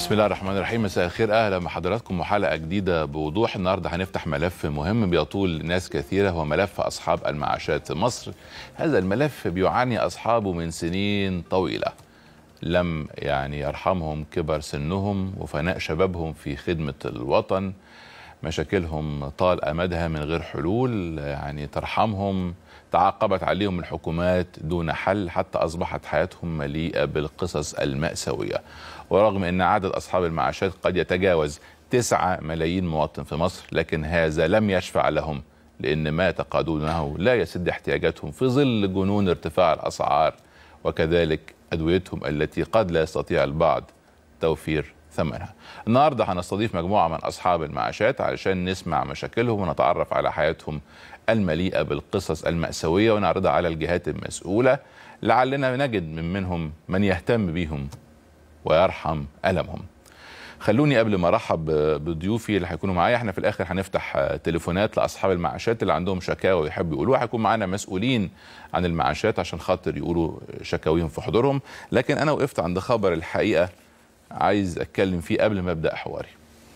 بسم الله الرحمن الرحيم مساء الخير اهلا بحضراتكم وحلقه جديده بوضوح النهارده هنفتح ملف مهم بيطول ناس كثيره هو ملف اصحاب المعاشات في مصر هذا الملف بيعاني اصحابه من سنين طويله لم يعني يرحمهم كبر سنهم وفناء شبابهم في خدمه الوطن مشاكلهم طال امدها من غير حلول يعني ترحمهم تعاقبت عليهم الحكومات دون حل حتى اصبحت حياتهم مليئه بالقصص الماساويه ورغم ان عدد اصحاب المعاشات قد يتجاوز 9 ملايين مواطن في مصر لكن هذا لم يشفع لهم لان ما يتقاضونه لا يسد احتياجاتهم في ظل جنون ارتفاع الاسعار وكذلك ادويتهم التي قد لا يستطيع البعض توفير ثمنها. النهارده هنستضيف مجموعه من اصحاب المعاشات علشان نسمع مشاكلهم ونتعرف على حياتهم المليئه بالقصص الماساويه ونعرضها على الجهات المسؤوله لعلنا نجد من منهم من يهتم بهم ويرحم ألمهم خلوني قبل ما ارحب بضيوفي اللي هيكونوا معايا احنا في الاخر هنفتح تليفونات لاصحاب المعاشات اللي عندهم شكاوى ويحبوا يقولوها هيكون معانا مسؤولين عن المعاشات عشان خاطر يقولوا شكاويهم في حضورهم لكن انا وقفت عند خبر الحقيقه عايز اتكلم فيه قبل ما ابدا حواري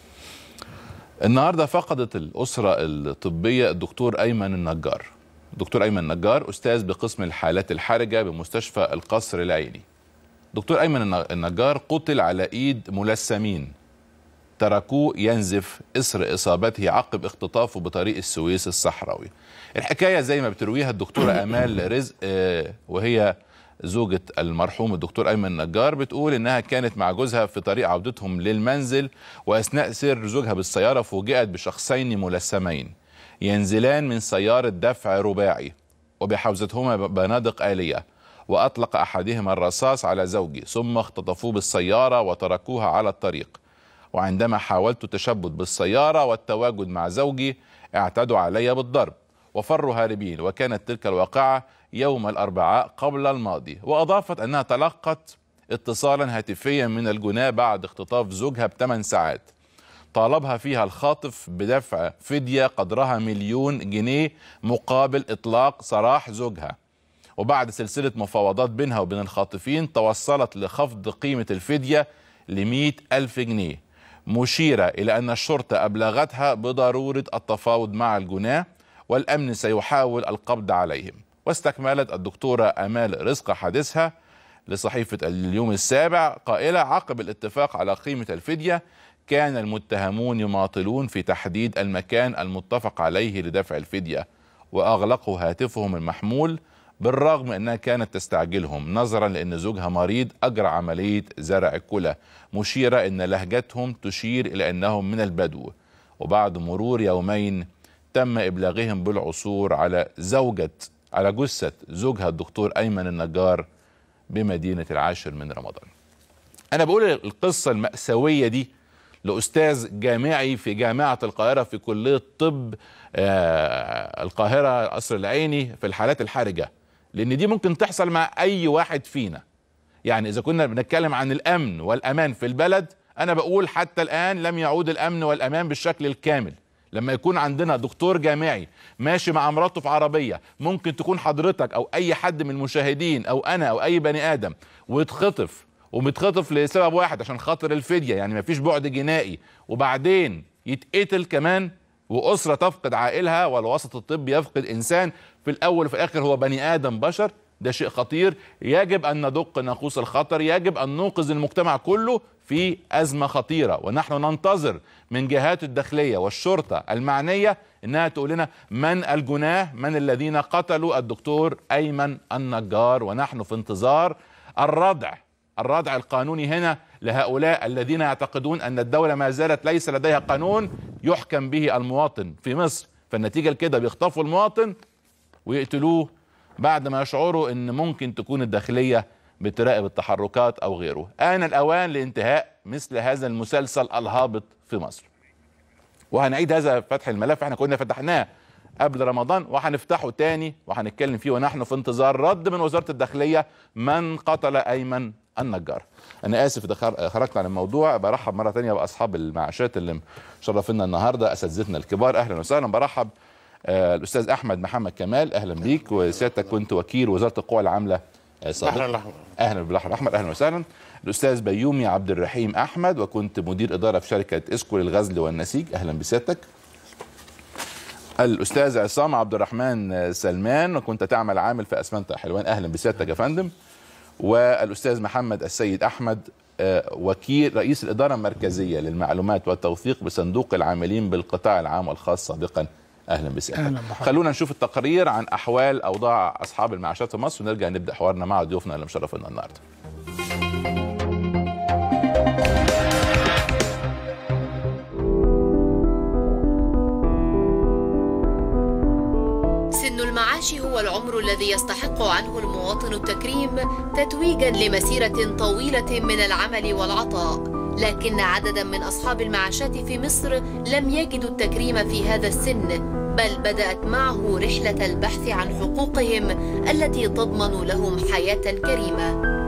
النهارده فقدت الاسره الطبيه الدكتور ايمن النجار دكتور ايمن النجار استاذ بقسم الحالات الحرجه بمستشفى القصر العيني دكتور ايمن النجار قتل على ايد ملثمين تركوه ينزف اثر اصابته عقب اختطافه بطريق السويس الصحراوي الحكايه زي ما بترويها الدكتوره امال رزق وهي زوجة المرحوم الدكتور أيمن النجار بتقول إنها كانت مع جوزها في طريق عودتهم للمنزل وأثناء سير زوجها بالسيارة فوجئت بشخصين ملثمين ينزلان من سيارة دفع رباعي وبحوزتهما بنادق آلية واطلق احدهما الرصاص على زوجي ثم اختطفوه بالسياره وتركوها على الطريق وعندما حاولت التشبث بالسياره والتواجد مع زوجي اعتدوا علي بالضرب وفروا هاربين وكانت تلك الواقعه يوم الاربعاء قبل الماضي واضافت انها تلقت اتصالا هاتفيا من الجناه بعد اختطاف زوجها بثمان ساعات طالبها فيها الخاطف بدفع فديه قدرها مليون جنيه مقابل اطلاق سراح زوجها وبعد سلسلة مفاوضات بينها وبين الخاطفين توصلت لخفض قيمة الفدية لمئة ألف جنيه مشيرة إلى أن الشرطة أبلغتها بضرورة التفاوض مع الجناة والأمن سيحاول القبض عليهم واستكملت الدكتورة أمال رزق حديثها لصحيفة اليوم السابع قائلة عقب الاتفاق على قيمة الفدية كان المتهمون يماطلون في تحديد المكان المتفق عليه لدفع الفدية وأغلقوا هاتفهم المحمول بالرغم انها كانت تستعجلهم نظرا لان زوجها مريض اجرى عمليه زرع الكلى مشيره ان لهجتهم تشير الى انهم من البدو وبعد مرور يومين تم ابلاغهم بالعثور على زوجة على جثة زوجها الدكتور ايمن النجار بمدينة العاشر من رمضان انا بقول القصة المأساوية دي لاستاذ جامعي في جامعة القاهرة في كلية طب آه القاهرة القصر العيني في الحالات الحرجة لان دي ممكن تحصل مع اي واحد فينا يعني اذا كنا بنتكلم عن الامن والامان في البلد انا بقول حتى الان لم يعود الامن والامان بالشكل الكامل لما يكون عندنا دكتور جامعي ماشي مع مراته في عربيه ممكن تكون حضرتك او اي حد من المشاهدين او انا او اي بني ادم ويتخطف ومتخطف لسبب واحد عشان خاطر الفديه يعني مفيش بعد جنائي وبعدين يتقتل كمان واسره تفقد عائلها والوسط الطبي يفقد انسان في الاول وفي الاخر هو بني ادم بشر ده شيء خطير يجب ان ندق ناقوس الخطر يجب ان ننقذ المجتمع كله في ازمه خطيره ونحن ننتظر من جهات الداخليه والشرطه المعنيه انها تقول لنا من الجناه من الذين قتلوا الدكتور ايمن النجار ونحن في انتظار الردع الردع القانوني هنا لهؤلاء الذين يعتقدون ان الدوله ما زالت ليس لديها قانون يحكم به المواطن في مصر فالنتيجه لكده بيخطفوا المواطن ويقتلوه بعد ما يشعروا ان ممكن تكون الداخليه بتراقب التحركات او غيره آن الأوان لانتهاء مثل هذا المسلسل الهابط في مصر وهنعيد هذا فتح الملف احنا كنا فتحناه قبل رمضان وهنفتحه تاني وهنتكلم فيه ونحن في انتظار رد من وزارة الداخلية من قتل أيمن النجار أنا آسف إذا خرجت عن الموضوع برحب مرة تانية بأصحاب المعاشات اللي شرفنا النهاردة أساتذتنا الكبار أهلا وسهلا برحب آه الأستاذ أحمد محمد كمال أهلا بيك وسيادتك كنت وكيل وزارة القوى العاملة آه، صادق البحر الاحمر اهلا بالبحر الاحمر اهلا وسهلا الاستاذ بيومي عبد الرحيم احمد وكنت مدير اداره في شركه اسكو للغزل والنسيج اهلا بسيادتك الاستاذ عصام عبد الرحمن سلمان وكنت تعمل عامل في اسمنت حلوان اهلا بسيادتك يا فندم والاستاذ محمد السيد احمد آه، وكيل رئيس الاداره المركزيه للمعلومات والتوثيق بصندوق العاملين بالقطاع العام والخاص سابقا اهلا بسيادتك أهلا بحضرتك. خلونا نشوف التقرير عن احوال اوضاع اصحاب المعاشات في مصر ونرجع نبدا حوارنا مع ضيوفنا اللي مشرفنا النهارده سن المعاش هو العمر الذي يستحق عنه المواطن التكريم تتويجا لمسيرة طويلة من العمل والعطاء لكن عددا من أصحاب المعاشات في مصر لم يجدوا التكريم في هذا السن بل بدأت معه رحلة البحث عن حقوقهم التي تضمن لهم حياة كريمة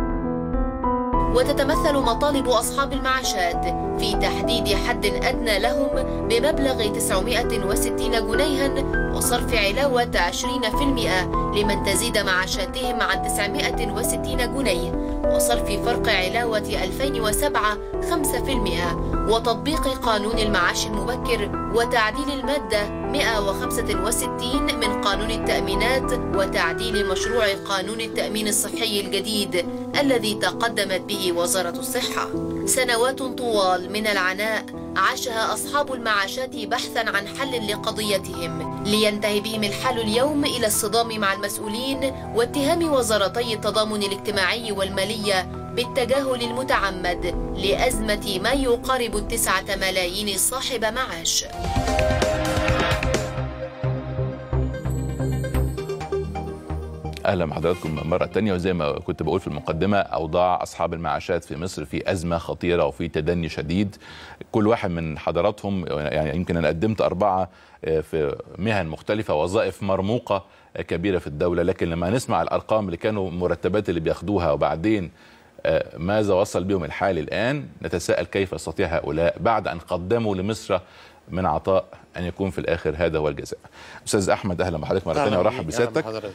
وتتمثل مطالب أصحاب المعاشات في تحديد حد أدنى لهم بمبلغ 960 جنيها وصرف علاوة 20% لمن تزيد معاشاتهم عن 960 جنيه وصرف فرق علاوة 2007 5% وتطبيق قانون المعاش المبكر وتعديل المادة 165 من قانون التأمينات وتعديل مشروع قانون التأمين الصحي الجديد الذي تقدمت به وزارة الصحة سنوات طوال من العناء عاشها أصحاب المعاشات بحثا عن حل لقضيتهم لينتهي بهم الحال اليوم إلى الصدام مع المسؤولين واتهام وزارتي التضامن الاجتماعي والمالية بالتجاهل المتعمد لأزمة ما يقارب التسعة ملايين صاحب معاش اهلا بحضراتكم مره تانية وزي ما كنت بقول في المقدمه اوضاع اصحاب المعاشات في مصر في ازمه خطيره وفي تدني شديد كل واحد من حضراتهم يعني يمكن انا قدمت اربعه آه، في مهن مختلفه وظائف مرموقه آه، كبيره في الدوله لكن لما نسمع الارقام اللي كانوا المرتبات اللي بياخدوها وبعدين آه، ماذا وصل بهم الحال الان نتساءل كيف يستطيع هؤلاء بعد ان قدموا لمصر من عطاء ان يكون في الاخر هذا هو الجزاء. استاذ احمد اهلا بحضرتك مره أهلا ثانيه وارحب بيك، أهلا بسيادتك بحضرتك.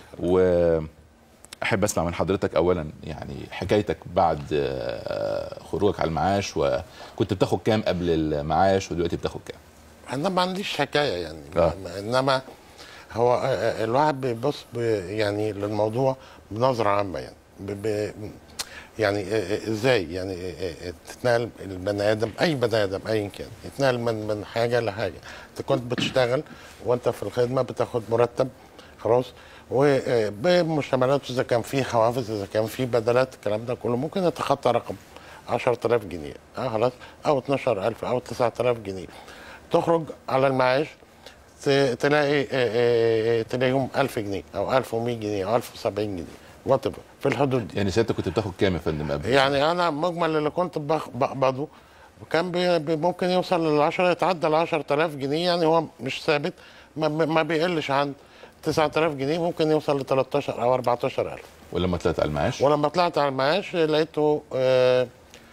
واحب اسمع من حضرتك اولا يعني حكايتك بعد آه، خروجك على المعاش وكنت بتاخد كام قبل المعاش ودلوقتي بتاخد كام؟ انا ما عنديش حكايه يعني آه. ما- انما هو آه، آه، الواحد بيبص ب- يعني للموضوع بنظره عامه يعني ب ب يعني آه، آه، ازاي يعني آه، آه، تتنقل البني ادم اي بني ادم ايا كان يتنقل من من حاجه لحاجه انت كنت بتشتغل وانت في الخدمه بتاخد مرتب خلاص وبمشتملات اذا كان في حوافز اذا كان في بدلات الكلام ده كله ممكن يتخطى رقم 10000 جنيه اه خلاص او 12000 او 9000 جنيه تخرج على المعاش ت- تلاقي آه، آه، آه، تلاقيهم 1000 جنيه او 1100 جنيه او 1070 جنيه وات في الحدود دي يعني سيادتك كنت بتاخد كام يا فندم قبل؟ يعني انا مجمل اللي كنت بخ- بقبضه وكان بي بي- ممكن يوصل لل 10 يتعدى ال 10000 جنيه يعني هو مش ثابت ما, ما بيقلش عن 9000 جنيه ممكن يوصل ل 13 او 14000 ولما طلعت على المعاش ولما طلعت على المعاش لقيته آه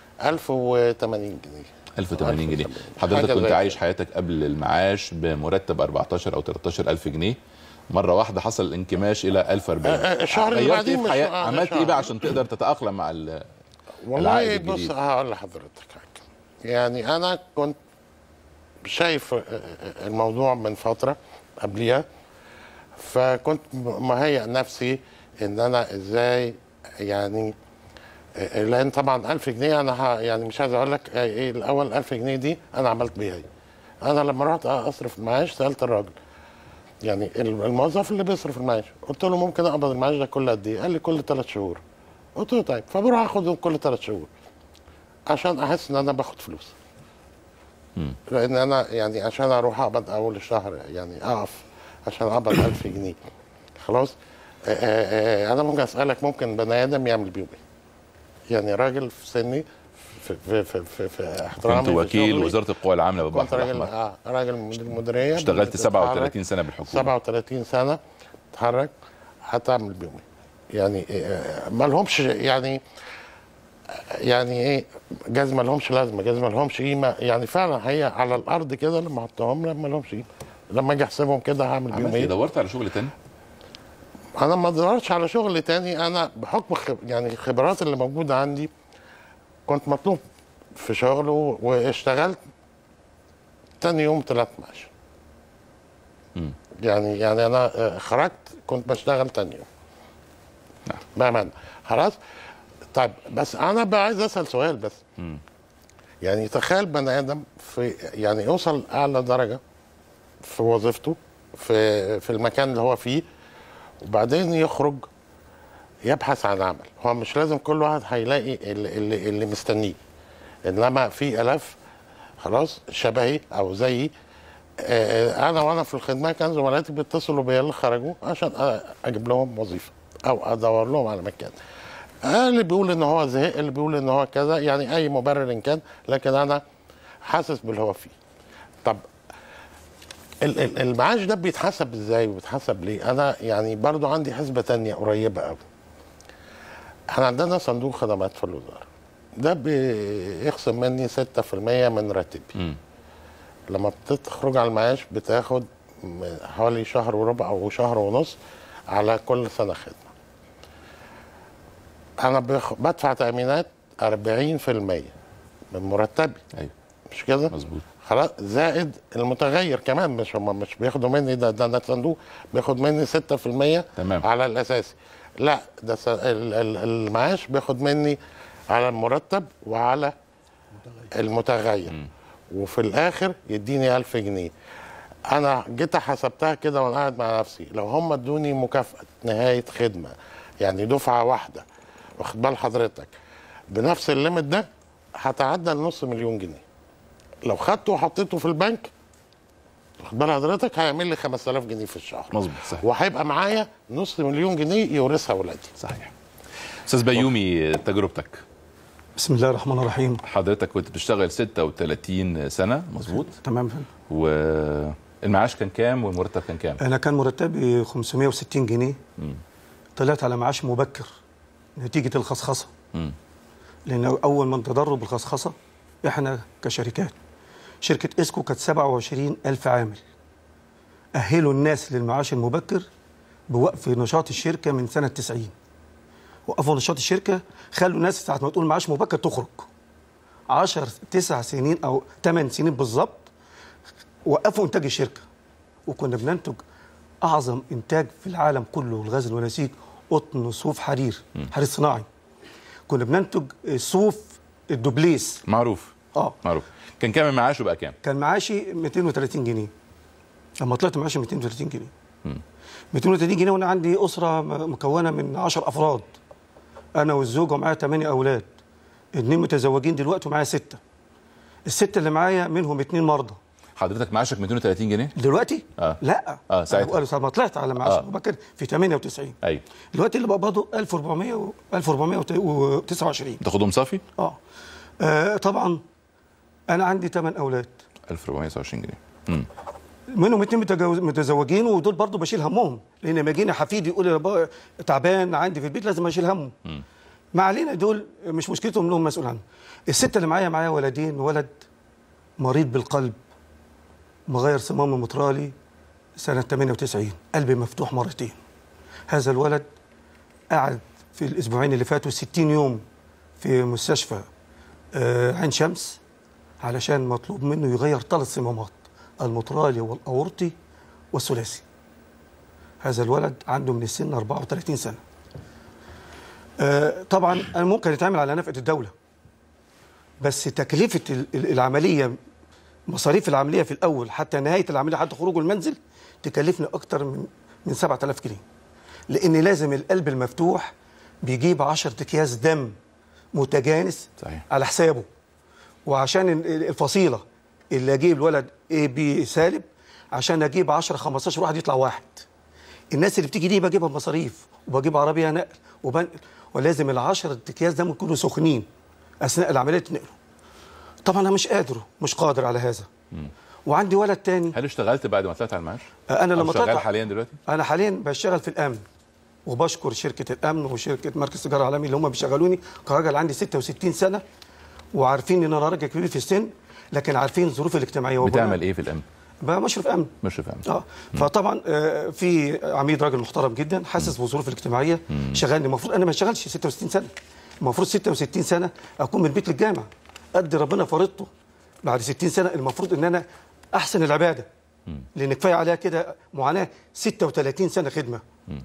1080 جنيه 1080 جنيه 1080. حضرتك حاجة كنت زي عايش كده. حياتك قبل المعاش بمرتب 14 او 13 الف جنيه مره واحده حصل الانكماش الى 1040 آه، آه، الشهر اللي غيرت بعديه إيه في مش- حياة- آه، عملت شهر. ايه بقى عشان تقدر تتاقلم مع ال- والله العائد بص الجديد. هقول لحضرتك حاجه يعني انا كنت شايف الموضوع من فتره قبليها فكنت مهيئ نفسي ان انا ازاي يعني لان طبعا 1000 جنيه انا ه- يعني مش عايز اقول لك ايه الاول 1000 جنيه دي انا عملت بيها ايه انا لما رحت اصرف المعاش سالت الراجل يعني الموظف اللي بيصرف المعاش قلت له ممكن اقبض المعاش ده كل قد ايه؟ قال لي كل ثلاث شهور قلت له طيب فبروح اخده كل ثلاث شهور عشان احس ان انا باخد فلوس لان انا يعني عشان اروح اقبض اول الشهر يعني اقف عشان اقبض 1000 جنيه خلاص آه، آه، آه، انا ممكن اسالك ممكن بني ادم يعمل بيهم ايه؟ يعني راجل في سني في في في في, في احترامي كنت في وكيل شغلي، وزاره القوى العامله كنت بالبحر راجل الاحمر اه راجل مدير مديريه اشتغلت بتتحرك 37 سنه بالحكومه 37 سنه تتحرك هتعمل بيهم ايه؟ يعني آه، ما لهمش يعني يعني ايه جاز ما لهمش لازمه جاز ما لهمش قيمه يعني فعلا هي على الارض كده لما احطهم لما لهمش قيمه لما اجي احسبهم كده هعمل بيهم عملت ايه ايه؟ دورت على شغل تاني انا ما ادورش على شغل تاني انا بحكم خب... يعني الخبرات اللي موجوده عندي كنت مطلوب في شغل و- واشتغلت تاني يوم طلعت معاش يعني يعني انا آه، خرجت كنت بشتغل تاني يوم بأمانة خلاص طيب بس انا بقى عايز اسال سؤال بس يعني تخيل بني ادم في يعني يوصل اعلى درجه في وظيفته في في المكان اللي هو فيه وبعدين يخرج يبحث عن عمل هو مش لازم كل واحد هيلاقي اللي, اللي, اللي مستنيه انما في الاف خلاص شبهي او زيي آه، انا وانا في الخدمه كان زملائي بيتصلوا بيا اللي خرجوا عشان أ- اجيب لهم وظيفه او ادور لهم على مكان آه، اللي بيقول ان هو زهق اللي بيقول ان هو كذا يعني اي مبرر إن كان لكن انا حاسس باللي هو فيه طب ال- ال- المعاش ده بيتحسب ازاي وبيتحسب ليه انا يعني برضو عندي حسبه تانية قريبه قوي احنا عندنا صندوق خدمات في الوزاره ده بيخصم مني 6% من راتبي مم. لما بتخرج على المعاش بتاخد م- حوالي شهر وربع او شهر ونص على كل سنه خدمه انا بخ... بدفع تامينات 40% من مرتبي ايوه مش كده مظبوط خلاص زائد المتغير كمان مش هم مش بياخدوا مني ده ده, ده صندوق بياخد مني 6% تمام. على الاساسي لا ده س- ال- ال- المعاش بياخد مني على المرتب وعلى المتغير وفي الاخر يديني 1000 جنيه انا جيت حسبتها كده وانا قاعد مع نفسي لو هم ادوني مكافاه نهايه خدمه يعني دفعه واحده واخد بال حضرتك بنفس الليمت ده هتعدى النص مليون جنيه لو خدته وحطيته في البنك واخد بال حضرتك هيعمل لي 5000 جنيه في الشهر مظبوط صحيح وهيبقى معايا نص مليون جنيه يورثها ولادي صحيح استاذ بيومي تجربتك بسم الله الرحمن الرحيم حضرتك كنت بتشتغل 36 سنه مظبوط تمام فندم. والمعاش كان كام والمرتب كان كام انا كان مرتبي 560 جنيه طلعت على معاش مبكر نتيجه الخصخصه مم. لان اول من تضروا بالخصخصه احنا كشركات شركه اسكو كانت 27 الف عامل اهلوا الناس للمعاش المبكر بوقف نشاط الشركه من سنه 90 وقفوا نشاط الشركه خلوا الناس ساعه ما تقول معاش مبكر تخرج 10 9 سنين او 8 سنين بالظبط وقفوا انتاج الشركه وكنا بننتج اعظم انتاج في العالم كله الغزل والنسيج قطن صوف حرير حرير صناعي كنا بننتج صوف الدوبليس معروف اه معروف كان كام المعاش وبقى كام كان معاشي 230 جنيه لما طلعت معاشي 230 جنيه 230 جنيه وانا عندي اسره م- مكونه من 10 افراد انا والزوجه ومعايا 8 اولاد اتنين متزوجين دلوقتي ومعايا سته السته اللي معايا منهم اتنين مرضى حضرتك معاشك 230 جنيه دلوقتي آه. لا آه، ساعتها. أنا بقول ساعة ما طلعت على معاش آه. مبكر في 98 ايوه دلوقتي اللي بقبضه 1400 و 1429 تاخدهم صافي اه آه، طبعا انا عندي 8 اولاد 1429 جنيه مم. منهم اتنين متجوز- متزوجين ودول برضو بشيل همهم لان لما يجيني حفيدي يقول لي يا بابا تعبان عندي في البيت لازم اشيل همه ما علينا دول مش مشكلتهم لهم مسؤول عنهم الست اللي معايا معايا ولدين ولد مريض بالقلب مغير صمام المترالي سنة 98 قلبي مفتوح مرتين هذا الولد قعد في الأسبوعين اللي فاتوا 60 يوم في مستشفى آه، عين شمس علشان مطلوب منه يغير ثلاث صمامات المترالي والأورطي والثلاثي هذا الولد عنده من السن 34 سنة آه، طبعا أنا ممكن يتعمل على نفقة الدولة بس تكلفة ال- ال- العملية مصاريف العملية في الأول حتى نهاية العملية حتى خروجه المنزل تكلفني أكتر من من 7000 جنيه لأن لازم القلب المفتوح بيجيب 10 أكياس دم متجانس صحيح. على حسابه وعشان ال- ال- الفصيلة اللي أجيب الولد اي بي سالب عشان أجيب 10 15 واحد يطلع واحد الناس اللي بتيجي دي بجيبها بمصاريف وبجيب عربية نقل وبنقل ولازم العشرة أكياس دم يكونوا سخنين أثناء العملية تنقله طبعا أنا مش قادر مش قادر على هذا وعندي ولد تاني هل اشتغلت بعد ما طلعت على المعاش؟ انا أو لما شغال طلعت حاليا دلوقتي؟ انا حاليا بشتغل في الامن وبشكر شركه الامن وشركه مركز تجاره عالمي اللي هم بيشغلوني كراجل عندي 66 سنه وعارفين ان انا راجل كبير في السن لكن عارفين الظروف الاجتماعيه وبناء- بتعمل ايه في الامن؟ بقى مشرف امن مش فاهم اه فطبعا آه، في عميد راجل محترم جدا حاسس بالظروف الاجتماعيه شغالني المفروض انا ما اشتغلش 66 سنه المفروض 66 سنه اكون من البيت للجامع قد ربنا فرضته بعد 60 سنه المفروض ان انا احسن العباده لان كفايه عليها كده معاناه 36 سنه خدمه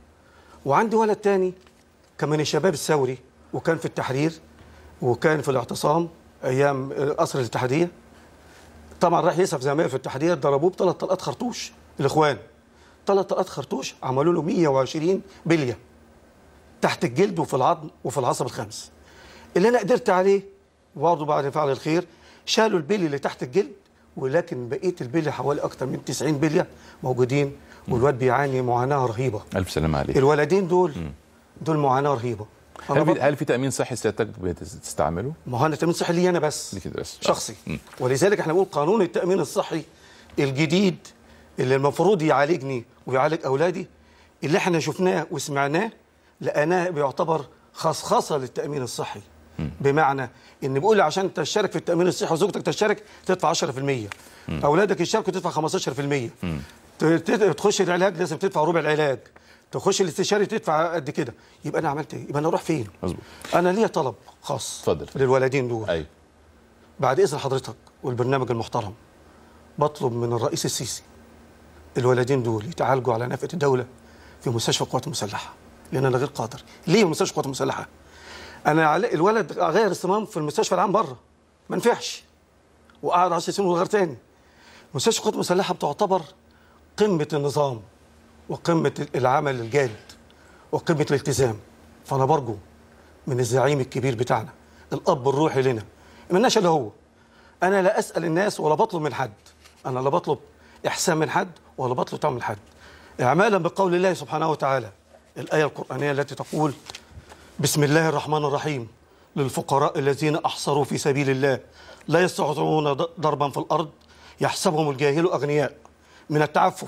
وعندي ولد تاني كان من الشباب الثوري وكان في التحرير وكان في الاعتصام ايام آه، قصر الاتحاديه طبعا راح يسعف زمايله في التحرير ضربوه بثلاث طلقات خرطوش الاخوان ثلاث طلقات خرطوش عملوا له 120 بليه تحت الجلد وفي العظم وفي العصب الخامس اللي انا قدرت عليه برضه بعد فعل الخير شالوا البلي اللي تحت الجلد ولكن بقيه البلي حوالي اكتر من 90 بليه موجودين والواد بيعاني معاناه رهيبه الف سلامه عليك الولدين دول دول معاناه رهيبه أنا هل في بط- هل في تامين صحي سيادتك بتستعمله؟ ما هو انا التامين الصحي لي انا بس ليك أنت بس. شخصي مم. ولذلك احنا بنقول قانون التامين الصحي الجديد اللي المفروض يعالجني ويعالج اولادي اللي احنا شفناه وسمعناه لقيناه بيعتبر خصخصه للتامين الصحي بمعنى ان بيقول لي عشان تشترك في التامين الصحي وزوجتك تشترك تدفع 10% اولادك يشتركوا تدفع 15% ت- ت- تخش العلاج لازم تدفع ربع العلاج تخش الاستشاري تدفع قد كده يبقى انا عملت ايه يبقى انا اروح فين مظبوط انا ليا طلب خاص اتفضل. للولدين دول ايوه بعد اذن حضرتك والبرنامج المحترم بطلب من الرئيس السيسي الولدين دول يتعالجوا على نفقه الدوله في مستشفى القوات المسلحه لان انا غير قادر ليه مستشفى القوات المسلحه انا على الولد غير الصمام في المستشفى العام بره ما نفعش وقعد 10 سنين وغير تاني مستشفى القوات المسلحه بتعتبر قمه النظام وقمه العمل الجاد وقمه الالتزام فانا برجو من الزعيم الكبير بتاعنا الاب الروحي لنا مالناش الا هو انا لا اسال الناس ولا بطلب من حد انا لا بطلب احسان من حد ولا بطلب طعم من حد اعمالا بقول الله سبحانه وتعالى الايه القرانيه التي تقول بسم الله الرحمن الرحيم للفقراء الذين احصروا في سبيل الله لا يستطيعون ض- ضربا في الارض يحسبهم الجاهل اغنياء من التعفف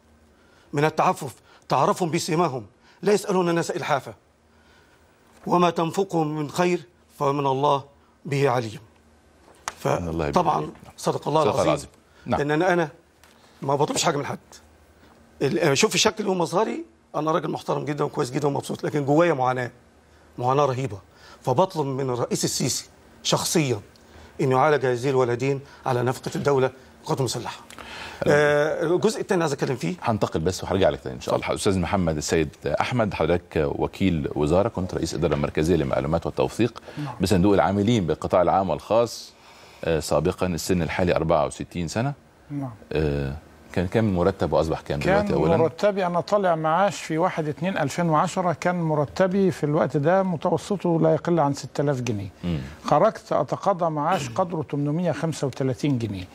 من التعفف تعرفهم بسيماهم لا يسالون الناس الحافه وما تنفقوا من خير فمن الله به عليم من الله به فطبعا عليم. صدق الله صدق العظيم, العظيم. نعم. ان انا انا ما بطلبش حاجه من حد ال- شوف شكلي ومظهري انا راجل محترم جدا وكويس جدا ومبسوط لكن جوايا معاناه معاناه رهيبه فبطلب من الرئيس السيسي شخصيا انه يعالج هذه الولدين على نفقه الدوله القوات المسلحه آه، الجزء الثاني عايز اتكلم فيه هنتقل بس وهرجع لك تاني ان شاء الله استاذ محمد السيد احمد حضرتك وكيل وزاره كنت رئيس اداره مركزيه للمعلومات والتوثيق بصندوق العاملين بالقطاع العام والخاص آه، سابقا السن الحالي 64 سنه نعم آه، كان كام مرتب واصبح كام دلوقتي كان اولا مرتبي انا طالع معاش في 1 2 2010 كان مرتبي في الوقت ده متوسطه لا يقل عن 6000 جنيه مم. خرجت اتقاضى معاش قدره 835 جنيه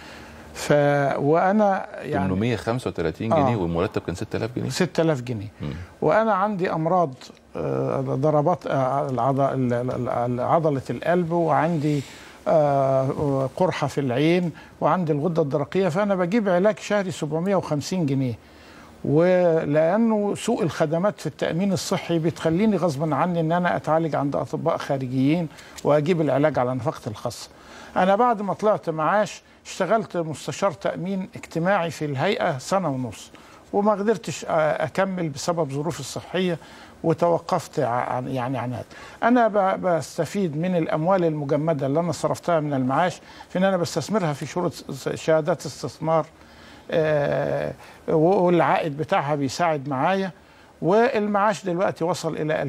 ف وانا يعني 835 آه. جنيه والمرتب كان 6000 جنيه 6000 جنيه وانا عندي امراض آه، ضربات آه، العض- ال- ال- ال- عضله القلب وعندي آه، قرحه في العين وعندي الغده الدرقيه فانا بجيب علاج شهري 750 جنيه ولانه سوء الخدمات في التامين الصحي بتخليني غصبا عني ان انا اتعالج عند اطباء خارجيين واجيب العلاج على نفقتي الخاصه انا بعد ما طلعت معاش اشتغلت مستشار تامين اجتماعي في الهيئه سنه ونص وما قدرتش اكمل بسبب ظروفي الصحيه وتوقفت عن يعني عن هذا انا ب- بستفيد من الاموال المجمده اللي انا صرفتها من المعاش في ان انا بستثمرها في شروط شهادات استثمار آه، والعائد بتاعها بيساعد معايا والمعاش دلوقتي وصل الى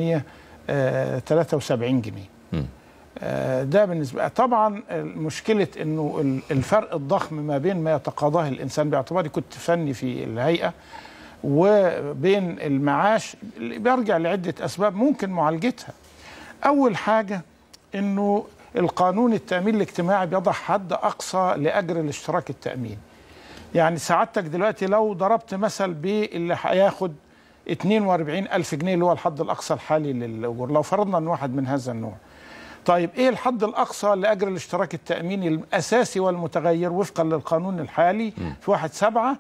2173 جنيه مم. آه، ده بالنسبه طبعا مشكله انه ال- الفرق الضخم ما بين ما يتقاضاه الانسان باعتباري كنت فني في الهيئه وبين المعاش بيرجع لعده اسباب ممكن معالجتها. اول حاجه انه القانون التامين الاجتماعي بيضع حد اقصى لاجر الاشتراك التامين. يعني سعادتك دلوقتي لو ضربت مثل باللي هياخد 42 ألف جنيه اللي هو الحد الأقصى الحالي للأجور لو فرضنا أن واحد من هذا النوع طيب إيه الحد الأقصى لأجر الاشتراك التأميني الأساسي والمتغير وفقا للقانون الحالي في واحد سبعة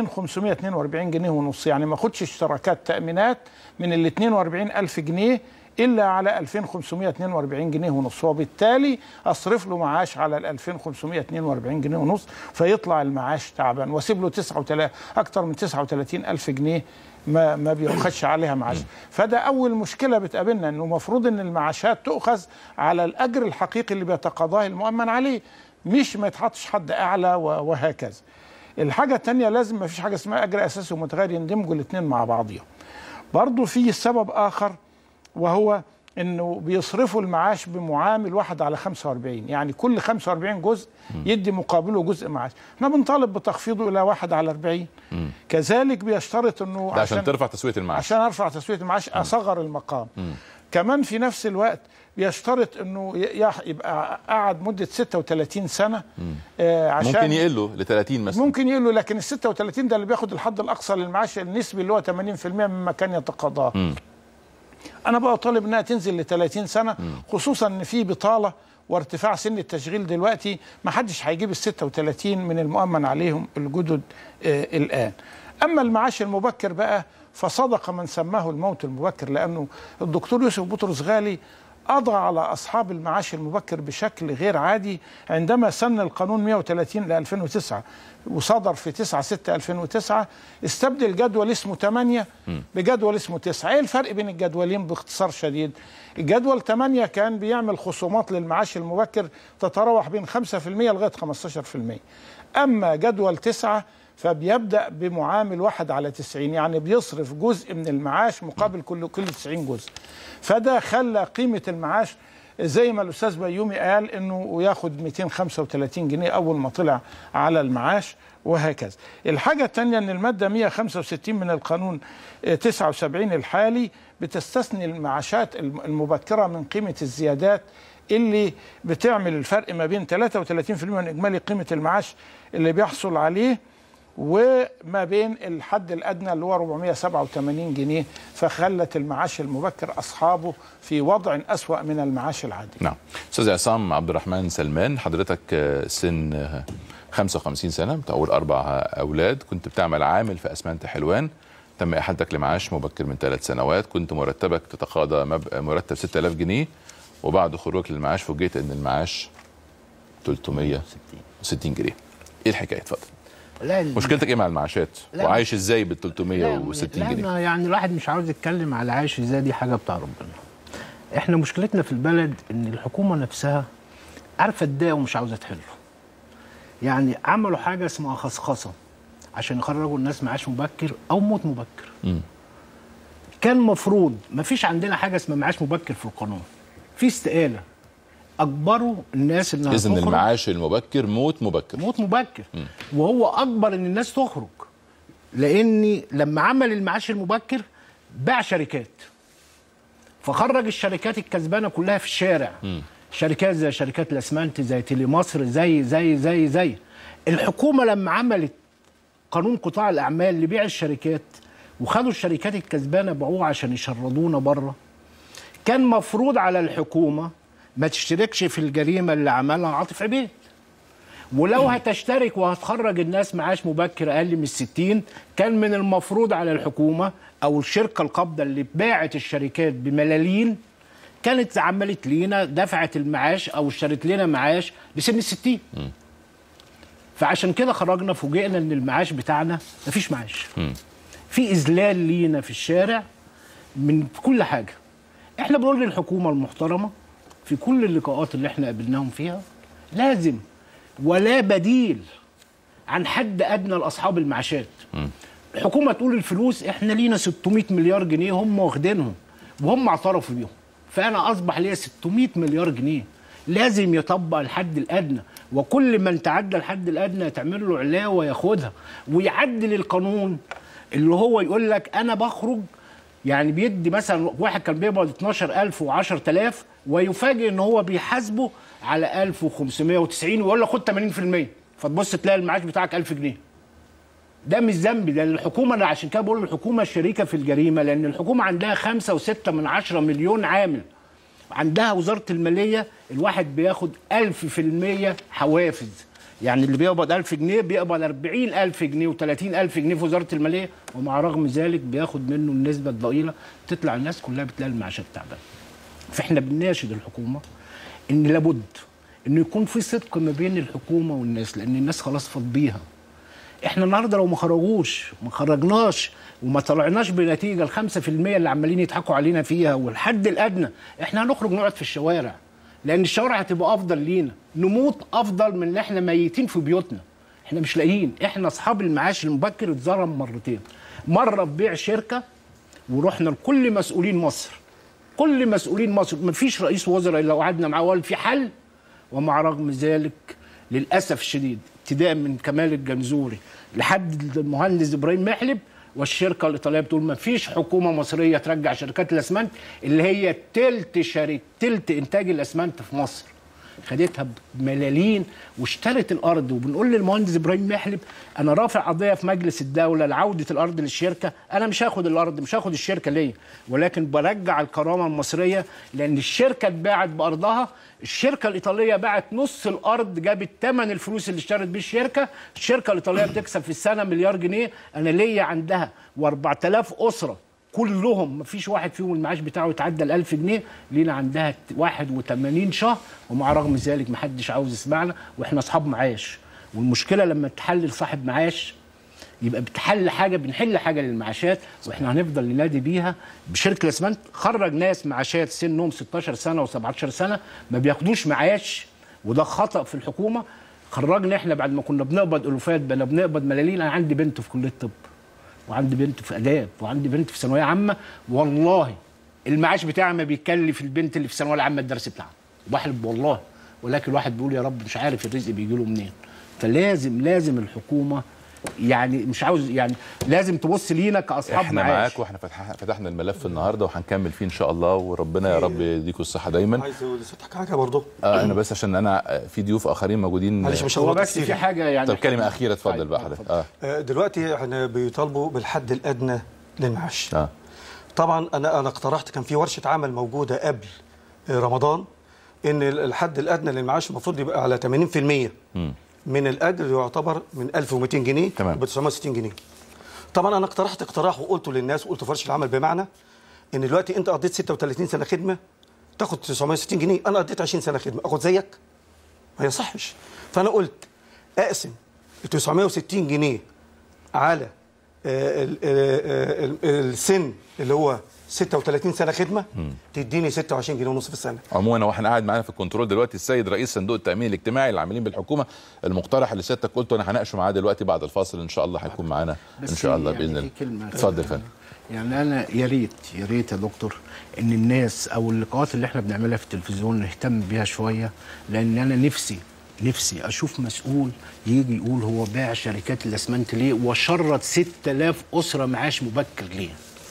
2542 جنيه ونص يعني ما اخدش اشتراكات تأمينات من ال 42 ألف جنيه الا على 2542 جنيه ونص وبالتالي اصرف له معاش على ال 2542 جنيه ونص فيطلع المعاش تعبان واسيب له 39 اكثر من 39 الف جنيه ما ما بيؤخذش عليها معاش فده اول مشكله بتقابلنا انه المفروض ان المعاشات تؤخذ على الاجر الحقيقي اللي بيتقاضاه المؤمن عليه مش ما يتحطش حد اعلى و- وهكذا الحاجه الثانيه لازم ما فيش حاجه اسمها اجر اساسي ومتغير يندمجوا الاثنين مع بعضهم برضه في سبب اخر وهو انه بيصرفوا المعاش بمعامل واحد على 45 يعني كل 45 جزء يدي مقابله جزء معاش احنا بنطالب بتخفيضه الى واحد على 40 كذلك بيشترط انه ده عشان ترفع تسويه المعاش عشان ارفع تسويه المعاش اصغر المقام كمان في نفس الوقت بيشترط انه ي- يح- يبقى قعد مده 36 سنه آه عشان ممكن يقلوا ل 30 مثلا ممكن يقولوا لكن ال 36 ده اللي بياخد الحد الاقصى للمعاش النسبي اللي هو 80% مما كان يتقاضاه انا بقى طالب انها تنزل ل 30 سنه خصوصا ان في بطاله وارتفاع سن التشغيل دلوقتي ما حدش هيجيب ال 36 من المؤمن عليهم الجدد آه الان اما المعاش المبكر بقى فصدق من سماه الموت المبكر لانه الدكتور يوسف بطرس غالي قضى على اصحاب المعاش المبكر بشكل غير عادي عندما سن القانون 130 ل 2009 وصدر في 9 6 2009 استبدل جدول اسمه 8 بجدول اسمه 9 ايه الفرق بين الجدولين باختصار شديد الجدول 8 كان بيعمل خصومات للمعاش المبكر تتراوح بين 5% لغايه 15% اما جدول 9 فبيبدا بمعامل واحد على 90 يعني بيصرف جزء من المعاش مقابل كل كل 90 جزء فده خلى قيمه المعاش زي ما الاستاذ بيومي قال انه ياخد 235 جنيه اول ما طلع على المعاش وهكذا الحاجة الثانية أن المادة 165 من القانون آه، 79 الحالي بتستثني المعاشات الم- المبكرة من قيمة الزيادات اللي بتعمل الفرق ما بين 33% من إجمالي قيمة المعاش اللي بيحصل عليه وما بين الحد الادنى اللي هو 487 جنيه فخلت المعاش المبكر اصحابه في وضع اسوا من المعاش العادي. نعم استاذ عصام عبد الرحمن سلمان حضرتك آه، سن آه، 55 سنه بتعول اربع اولاد كنت بتعمل عامل في اسمنت حلوان تم احالتك لمعاش مبكر من ثلاث سنوات كنت مرتبك تتقاضى مب- مرتب 6000 جنيه وبعد خروجك للمعاش فوجئت ان المعاش 360 جنيه ايه الحكايه اتفضل لا ال- مشكلتك ايه مع المعاشات لا، وعايش ازاي بال لا، 360 لا، جنيه أنا يعني الواحد مش عاوز يتكلم على عايش ازاي دي حاجه بتاع ربنا احنا مشكلتنا في البلد ان الحكومه نفسها عارفه الداء ومش عاوزه تحله يعني عملوا حاجه اسمها خصخصه عشان يخرجوا الناس معاش مبكر او موت مبكر مم. كان مفروض ما فيش عندنا حاجه اسمها معاش مبكر في القانون في استقاله اجبروا الناس انها اذا تخرج المعاش المبكر موت مبكر موت مبكر وهو اجبر ان الناس تخرج لاني لما عمل المعاش المبكر باع شركات فخرج الشركات الكسبانه كلها في الشارع شركات زي شركات الاسمنت زي تيلي مصر زي زي زي زي الحكومه لما عملت قانون قطاع الاعمال لبيع الشركات وخدوا الشركات الكسبانه باعوها عشان يشردونا بره كان مفروض على الحكومه ما تشتركش في الجريمه اللي عملها عاطف عبيد ولو هتشترك وهتخرج الناس معاش مبكر اقل من الستين كان من المفروض على الحكومه او الشركه القابضه اللي باعت الشركات بملالين كانت عملت لينا دفعت المعاش او اشترت لنا معاش بسن الستين فعشان كده خرجنا فوجئنا ان المعاش بتاعنا مفيش معاش في اذلال لينا في الشارع من كل حاجه احنا بنقول للحكومه المحترمه في كل اللقاءات اللي احنا قابلناهم فيها لازم ولا بديل عن حد ادنى لاصحاب المعاشات الحكومه تقول الفلوس احنا لينا 600 مليار جنيه هم واخدينهم وهم اعترفوا بيهم فانا اصبح ليا 600 مليار جنيه لازم يطبق الحد الادنى وكل من تعدى الحد الادنى تعمل له علاوه ياخدها ويعدل القانون اللي هو يقول لك انا بخرج يعني بيدي مثلا واحد كان بيقبض 12000 و10000 ويفاجئ ان هو بيحاسبه على 1590 ويقول له خد 80% فتبص تلاقي المعاش بتاعك 1000 جنيه ده مش ذنبي ده الحكومه انا عشان كده بقول الحكومه شريكه في الجريمه لان الحكومه عندها خمسة وستة من عشرة مليون عامل عندها وزاره الماليه الواحد بياخد ألف في المية حوافز يعني اللي بيقبض 1000 جنيه بيقبض 40000 جنيه و30000 جنيه في وزاره الماليه ومع رغم ذلك بياخد منه النسبه الضئيله تطلع الناس كلها بتلاقي المعاشات تعبانه فاحنا بنناشد الحكومه ان لابد انه يكون في صدق ما بين الحكومه والناس لان الناس خلاص فاض بيها احنا النهارده لو ما خرجوش ما خرجناش وما طلعناش بنتيجه ال 5% اللي عمالين يضحكوا علينا فيها والحد الادنى احنا هنخرج نقعد في الشوارع لان الشوارع هتبقى افضل لينا نموت افضل من ان احنا ميتين في بيوتنا احنا مش لاقيين احنا اصحاب المعاش المبكر اتظلم مرتين مره ببيع شركه ورحنا لكل مسؤولين مصر كل مسؤولين مصر مفيش رئيس وزراء الا وقعدنا معاه وقال في حل ومع رغم ذلك للاسف الشديد ابتداء من كمال الجنزوري لحد المهندس ابراهيم محلب والشركه الايطاليه بتقول ما فيش حكومه مصريه ترجع شركات الاسمنت اللي هي تلت شركه تلت انتاج الاسمنت في مصر خدتها بملالين واشترت الارض وبنقول للمهندس ابراهيم محلب انا رافع قضيه في مجلس الدوله لعوده الارض للشركه انا مش هاخد الارض مش هاخد الشركه ليا ولكن برجع الكرامه المصريه لان الشركه اتباعت بارضها الشركه الايطاليه باعت نص الارض جابت ثمن الفلوس اللي اشترت بيه الشركه الشركه الايطاليه بتكسب في السنه مليار جنيه انا ليا عندها و4000 اسره كلهم مفيش واحد فيهم المعاش بتاعه يتعدى ال 1000 جنيه لينا عندها 81 شهر ومع رغم ذلك محدش عاوز يسمعنا واحنا اصحاب معاش والمشكله لما تحلل صاحب معاش يبقى بتحل حاجه بنحل حاجه للمعاشات واحنا هنفضل ننادي بيها بشركه الاسمنت خرج ناس معاشات سنهم 16 سنه و17 سنه ما بياخدوش معاش وده خطا في الحكومه خرجنا احنا بعد ما كنا بنقبض الوفات بقى بنقبض ملالين انا عندي بنت في كليه الطب وعندي بنت في اداب وعندي بنت في ثانويه عامه والله المعاش بتاعها ما بيكلف البنت اللي في الثانويه العامه الدرس بتاعها بحلف والله ولكن الواحد بيقول يا رب مش عارف الرزق بيجي له منين فلازم لازم الحكومه يعني مش عاوز يعني لازم تبص لينا كاصحاب احنا معاش معاك واحنا فتح فتحنا الملف النهارده وهنكمل فيه ان شاء الله وربنا يا رب يديكم الصحه دايما عايز اقول لسيادتك حاجه برضه آه انا بس عشان انا في ضيوف اخرين موجودين معلش مش هو هغلط بس كتير. في حاجه يعني طب كلمه اخيره اتفضل بقى طيب، حضرتك اه آه، دلوقتي احنا بيطالبوا بالحد الادنى للمعاش اه طبعا انا انا اقترحت كان في ورشه عمل موجوده قبل آه، رمضان ان الحد الادنى للمعاش المفروض يبقى على 80% من الاجر يعتبر من 1200 جنيه تمام. ب 960 جنيه طبعا انا اقترحت اقتراح وقلته للناس وقلته في ورشه العمل بمعنى ان دلوقتي انت قضيت 36 سنه خدمه تاخد 960 جنيه انا قضيت 20 سنه خدمه اخد زيك ما يصحش فانا قلت اقسم ال 960 جنيه على آه، ال- آه، ال- السن اللي هو 36 سنه خدمه تديني 26 جنيه ونص في السنه عموما واحنا قاعد معانا في الكنترول دلوقتي السيد رئيس صندوق التامين الاجتماعي اللي عاملين بالحكومه المقترح اللي سيادتك قلته انا هناقشه معاه دلوقتي بعد الفاصل ان شاء الله هيكون معانا ان بس شاء الله يعني باذن في الله كلمة اتفضل يا فندم يعني انا يا ريت يا ريت يا دكتور ان الناس او اللقاءات اللي احنا بنعملها في التلفزيون نهتم بيها شويه لان انا نفسي نفسي اشوف مسؤول يجي يقول هو باع شركات الاسمنت ليه وشرط 6000 اسره معاش مبكر ليه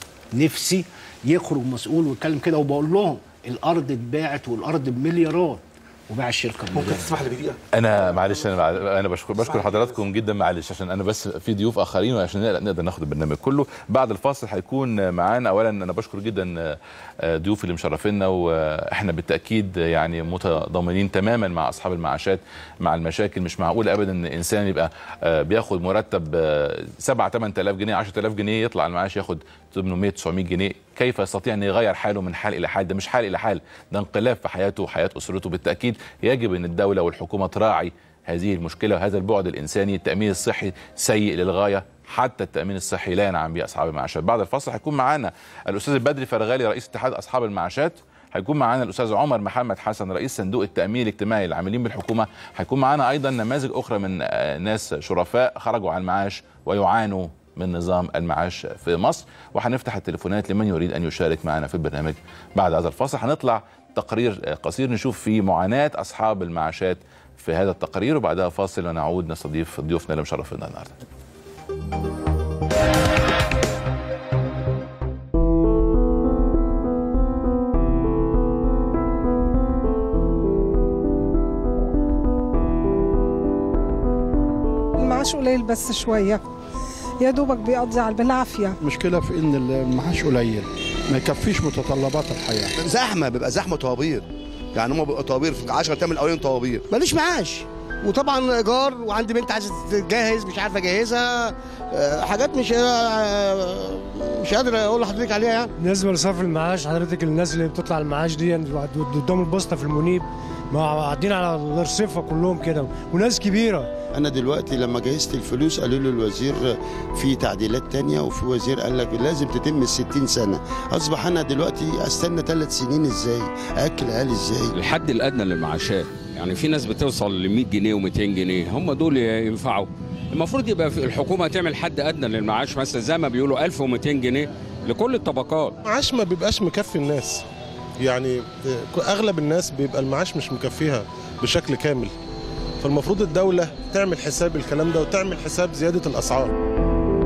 نفسي يخرج مسؤول ويتكلم كده وبقول لهم الارض اتباعت والارض بمليارات وباع الشركه ممكن بمليارات تسمح لي بدقيقه انا معلش انا مع... انا بشكر بشكر حضراتكم جدا معلش عشان انا بس في ضيوف اخرين وعشان نقدر- نقدر ناخد البرنامج كله بعد الفاصل هيكون معانا اولا انا بشكر جدا آه، ضيوف اللي مشرفينا واحنا بالتاكيد يعني متضامنين تماما مع اصحاب المعاشات مع المشاكل مش معقول ابدا ان انسان يبقى آه، بياخد مرتب 7 8000 جنيه 10000 جنيه يطلع المعاش ياخد 800 900 جنيه كيف يستطيع ان يغير حاله من حال الى حال ده مش حال الى حال ده انقلاب في حياته وحياه اسرته بالتاكيد يجب ان الدوله والحكومه تراعي هذه المشكله وهذا البعد الانساني التامين الصحي سيء للغايه حتى التامين الصحي لا ينعم به اصحاب المعاشات بعد الفصل هيكون معانا الاستاذ البدري فرغالي رئيس اتحاد اصحاب المعاشات هيكون معانا الاستاذ عمر محمد حسن رئيس صندوق التامين الاجتماعي العاملين بالحكومه هيكون معانا ايضا نماذج اخرى من آه، ناس شرفاء خرجوا عن المعاش ويعانوا من نظام المعاش في مصر وهنفتح التليفونات لمن يريد ان يشارك معنا في البرنامج بعد هذا الفاصل هنطلع تقرير آه، قصير نشوف فيه معاناه اصحاب المعاشات في هذا التقرير وبعدها فاصل ونعود نستضيف ضيوفنا اللي مشرفينا النهارده المعاش قليل بس شوية يا دوبك بيقضي على بالعافية المشكله في ان المعاش قليل ما يكفيش متطلبات الحياه زحمه بيبقى زحمه طوابير يعني هم بيبقوا طوابير في 10 تمن الاولين طوابير ماليش معاش وطبعا ايجار وعندي بنت عايزه تتجهز مش عارفه اجهزها آه، حاجات مش آه، مش قادر اقول لحضرتك عليها يعني بالنسبه لصرف المعاش حضرتك الناس اللي بتطلع المعاش دي قدام البوسطه في المنيب ما قاعدين على الرصيفه كلهم كده وناس كبيره انا دلوقتي لما جهزت الفلوس قالوا لي الوزير في تعديلات تانية وفي وزير قال لك لازم تتم ال 60 سنه اصبح انا دلوقتي استنى ثلاث سنين ازاي اكل عيالي ازاي الحد الادنى للمعاشات يعني في ناس بتوصل ل 100 جنيه و200 جنيه هم دول ينفعوا المفروض يبقى في الحكومه تعمل حد ادنى للمعاش مثلا زي ما بيقولوا 1200 جنيه لكل الطبقات المعاش ما بيبقاش مكفي الناس يعني اغلب الناس بيبقى المعاش مش مكفيها بشكل كامل فالمفروض الدولة تعمل حساب الكلام ده وتعمل حساب زيادة الأسعار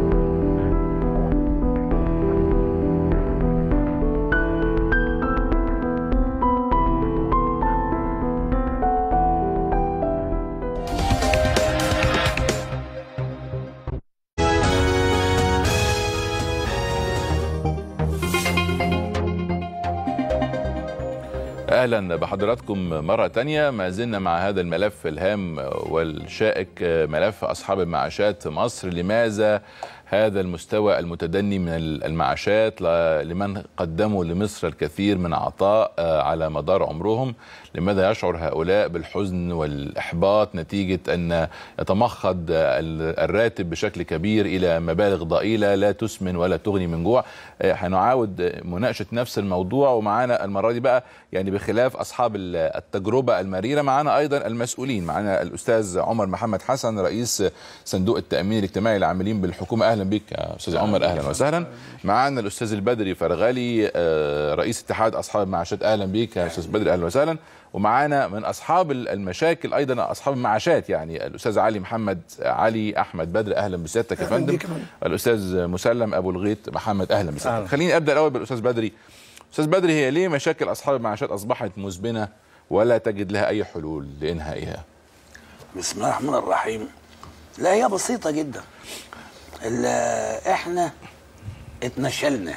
اهلا بحضراتكم مره تانية ما زلنا مع هذا الملف الهام والشائك ملف اصحاب المعاشات في مصر لماذا هذا المستوى المتدني من المعاشات لمن قدموا لمصر الكثير من عطاء على مدار عمرهم لماذا يشعر هؤلاء بالحزن والإحباط نتيجة أن يتمخض الراتب بشكل كبير إلى مبالغ ضئيلة لا تسمن ولا تغني من جوع هنعاود مناقشة نفس الموضوع ومعانا المرة دي بقى يعني بخلاف أصحاب التجربة المريرة معانا أيضا المسؤولين معانا الأستاذ عمر محمد حسن رئيس صندوق التأمين الاجتماعي العاملين بالحكومة أهلا بك يا أستاذ عمر أهلا وسهلا معانا الأستاذ البدري فرغلي رئيس اتحاد أصحاب المعاشات أهلا بك يا أستاذ بدري أهلا وسهلا ومعانا من اصحاب المشاكل ايضا اصحاب المعاشات يعني الاستاذ علي محمد علي احمد بدر اهلا بسيادتك يا فندم الاستاذ مسلم ابو الغيط محمد اهلا بسيادتك خليني ابدا الاول بالاستاذ بدري استاذ بدري هي ليه مشاكل اصحاب المعاشات اصبحت مزبنه ولا تجد لها اي حلول لانهائها بسم الله الرحمن الرحيم لا هي بسيطه جدا احنا اتنشلنا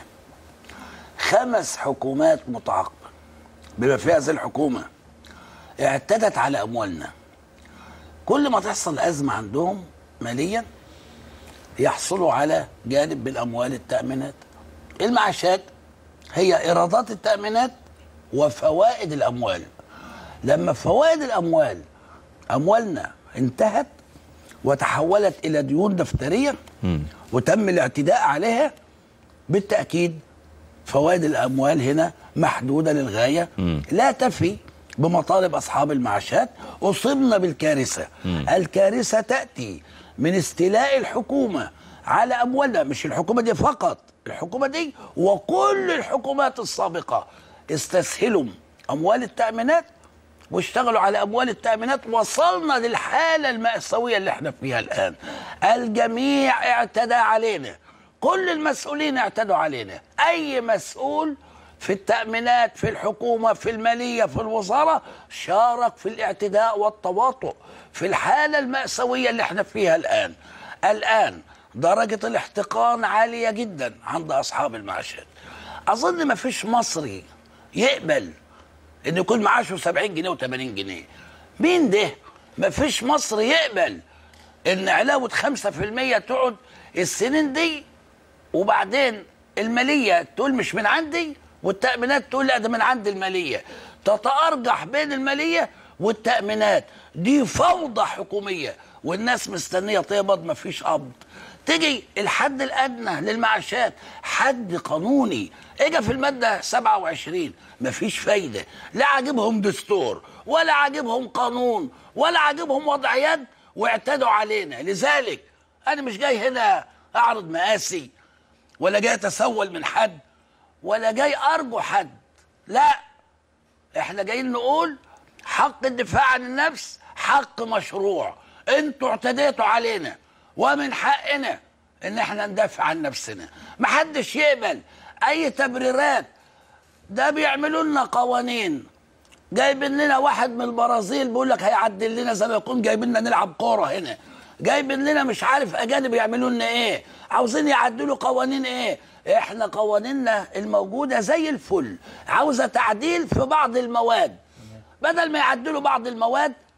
خمس حكومات متعاقبه بما فيها هذه الحكومه اعتدت على اموالنا كل ما تحصل ازمه عندهم ماليا يحصلوا على جانب من اموال التامينات المعاشات هي ايرادات التامينات وفوائد الاموال لما فوائد الاموال اموالنا انتهت وتحولت الى ديون دفتريه وتم الاعتداء عليها بالتاكيد فوائد الاموال هنا محدوده للغايه لا تفي بمطالب اصحاب المعاشات اصبنا بالكارثه الكارثه تاتي من استيلاء الحكومه على اموالنا مش الحكومه دي فقط الحكومه دي وكل الحكومات السابقه استسهلوا اموال التامينات واشتغلوا على اموال التامينات وصلنا للحاله الماساويه اللي احنا فيها الان الجميع اعتدى علينا كل المسؤولين اعتدوا علينا اي مسؤول في التأمينات في الحكومة في المالية في الوزارة شارك في الاعتداء والتواطؤ في الحالة المأساوية اللي احنا فيها الآن الآن درجة الاحتقان عالية جدا عند أصحاب المعاشات أظن ما فيش مصري يقبل إن يكون معاشه 70 جنيه و80 جنيه مين ده؟ ما فيش مصري يقبل إن علاوة 5% تقعد السنين دي وبعدين المالية تقول مش من عندي والتأمينات تقول لا ده من عند المالية تتأرجح بين المالية والتأمينات دي فوضى حكومية والناس مستنية تقبض مفيش قبض تيجي الحد الأدنى للمعاشات حد قانوني اجى في المادة 27 مفيش فايدة لا عاجبهم دستور ولا عاجبهم قانون ولا عاجبهم وضعيات واعتدوا علينا لذلك أنا مش جاي هنا أعرض مقاسي ولا جاي أتسول من حد ولا جاي ارجو حد لا احنا جايين نقول حق الدفاع عن النفس حق مشروع انتوا اعتديتوا علينا ومن حقنا ان احنا ندافع عن نفسنا محدش يقبل اي تبريرات ده بيعملوا لنا قوانين جايبين لنا واحد من البرازيل بيقول لك هيعدل لنا زي ما يكون جايبين لنا نلعب كوره هنا جايبين لنا مش عارف اجانب يعملوا لنا ايه عاوزين يعدلوا قوانين ايه احنا قوانيننا الموجوده زي الفل عاوزه تعديل في بعض المواد بدل ما يعدلوا بعض المواد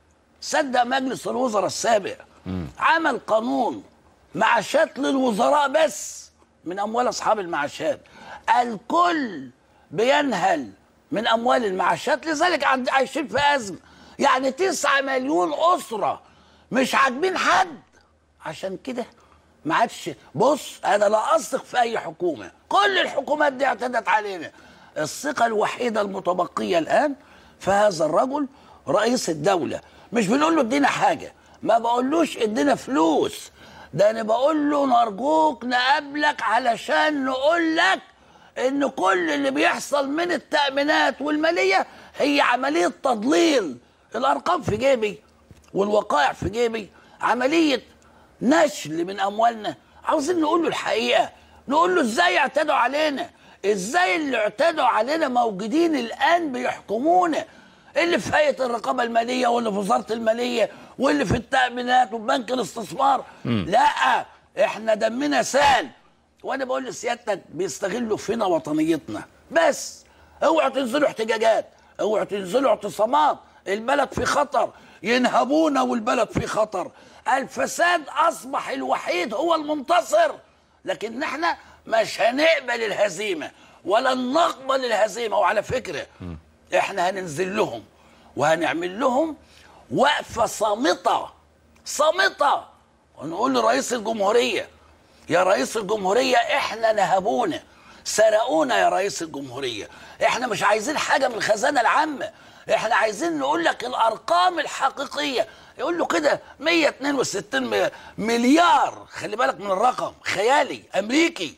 صدق مجلس الوزراء السابق عمل قانون معاشات للوزراء بس من اموال اصحاب المعاشات الكل بينهل من اموال المعاشات لذلك عند- عايشين في ازمه يعني تسعة مليون اسره مش عاجبين حد عشان كده ما عادش بص انا لا اثق في اي حكومه كل الحكومات دي اعتدت علينا الثقه الوحيده المتبقيه الان في هذا الرجل رئيس الدوله مش بنقول له ادينا حاجه ما بقولوش ادينا فلوس ده انا بقول له نرجوك نقابلك علشان نقول لك ان كل اللي بيحصل من التامينات والماليه هي عمليه تضليل الارقام في جيبي والوقائع في جيبي عمليه نشل من اموالنا عاوزين نقول له الحقيقه نقول له ازاي اعتدوا علينا ازاي اللي اعتدوا علينا موجودين الان بيحكمونا اللي في هيئه الرقابه الماليه واللي في وزاره الماليه واللي في التامينات وبنك الاستثمار مم. لا احنا دمنا سال وانا بقول لسيادتك بيستغلوا فينا وطنيتنا بس اوعوا تنزلوا احتجاجات اوعوا تنزلوا اعتصامات البلد في خطر ينهبونا والبلد في خطر الفساد اصبح الوحيد هو المنتصر لكن احنا مش هنقبل الهزيمه ولن نقبل الهزيمه وعلى فكره احنا هننزل لهم وهنعمل لهم وقفه صامته صامته ونقول لرئيس الجمهوريه يا رئيس الجمهوريه احنا نهبونا سرقونا يا رئيس الجمهوريه احنا مش عايزين حاجه من الخزانه العامه احنا عايزين نقول لك الارقام الحقيقيه يقول له كده 162 م- مليار خلي بالك من الرقم خيالي امريكي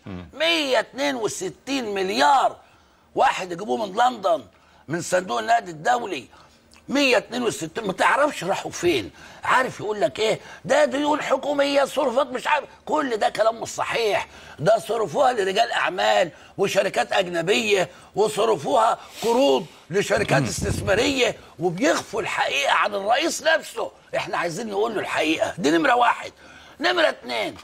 162 مليار واحد يجيبوه من لندن من صندوق النقد الدولي 162 ما تعرفش راحوا فين عارف يقول لك ايه ده ديون حكوميه صرفت مش عارف كل ده كلام مش صحيح ده صرفوها لرجال اعمال وشركات اجنبيه وصرفوها قروض لشركات استثماريه وبيخفوا الحقيقه عن الرئيس نفسه احنا عايزين نقول له الحقيقه دي نمره واحد نمره اتنين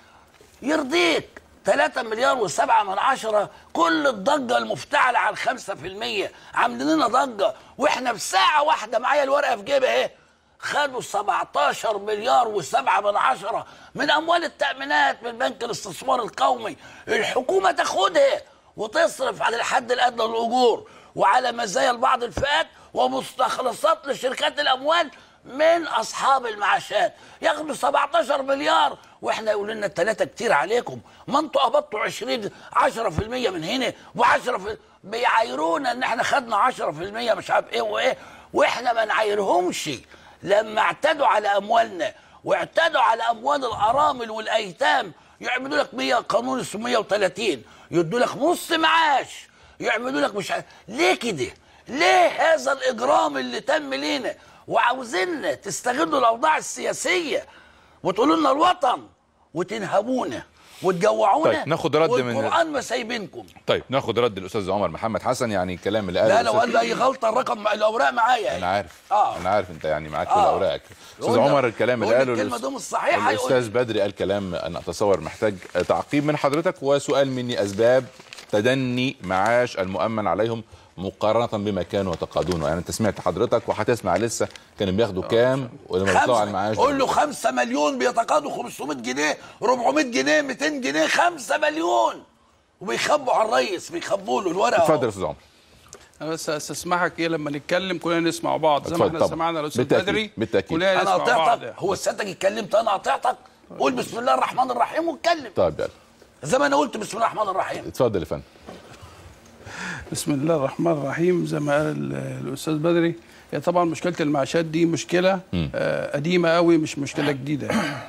يرضيك 3 مليار و7 من عشرة كل الضجة المفتعلة على الخمسة في المية عاملين لنا ضجة واحنا في ساعة واحدة معايا الورقة في جيبي اهي خدوا 17 مليار و7 من عشرة من أموال التأمينات من بنك الاستثمار القومي الحكومة تاخدها وتصرف على الحد الأدنى للأجور وعلى مزايا لبعض الفئات ومستخلصات لشركات الأموال من اصحاب المعاشات ياخدوا 17 مليار واحنا يقولوا لنا الثلاثه كتير عليكم ما انتوا قبضتوا 20 10% من هنا و10 بيعايرونا ان احنا خدنا 10% مش عارف ايه وايه واحنا ما نعايرهمش لما اعتدوا على اموالنا واعتدوا على اموال الارامل والايتام يعملوا لك 100 قانون اسمه 130 يدوا لك نص معاش يعملوا لك مش عارف ليه كده؟ ليه هذا الاجرام اللي تم لينا؟ وعاوزيننا تستغلوا الاوضاع السياسيه وتقولوا لنا الوطن وتنهبونا وتجوعونا طيب، ناخد رد من- والقران ما سايبينكم طيب ناخد رد الاستاذ عمر محمد حسن يعني الكلام اللي قاله لا لو الأستاذ- قال لي اي غلطه الرقم الاوراق معايا انا عارف اه انا عارف انت يعني معاك كل آه. اوراقك استاذ يقول لك- عمر الكلام اللي يقول قاله الكلمة الأس- دي مش صحيحة، الاستاذ بدري قال كلام انا اتصور محتاج تعقيب من حضرتك وسؤال مني اسباب تدني معاش المؤمن عليهم مقارنة بما كانوا يتقاضونه يعني انت سمعت حضرتك وهتسمع لسه كانوا بياخدوا كام ولما بيطلعوا على المعاش قول له 5 مليون بيتقاضوا 500 جنيه 400 جنيه 200 جنيه 5 مليون وبيخبوا على الريس بيخبوا له الورقه اتفضل يا استاذ عمر انا بس استسمحك ايه لما نتكلم كلنا نسمع بعض زي ما اتفضل احنا طبعا. سمعنا الاستاذ بالتأكيد، بدري بالتأكيد. كلنا انا نسمع بعض قطعتك هو سيادتك اتكلمت انا قطعتك قول بسم الله الرحمن الرحيم واتكلم طيب يلا زي ما انا قلت بسم الله الرحمن الرحيم اتفضل يا فندم بسم الله الرحمن الرحيم زي ما قال ال- الاستاذ بدري هي طبعا مشكله المعاشات دي مشكله آه، قديمه قوي مش مشكله جديده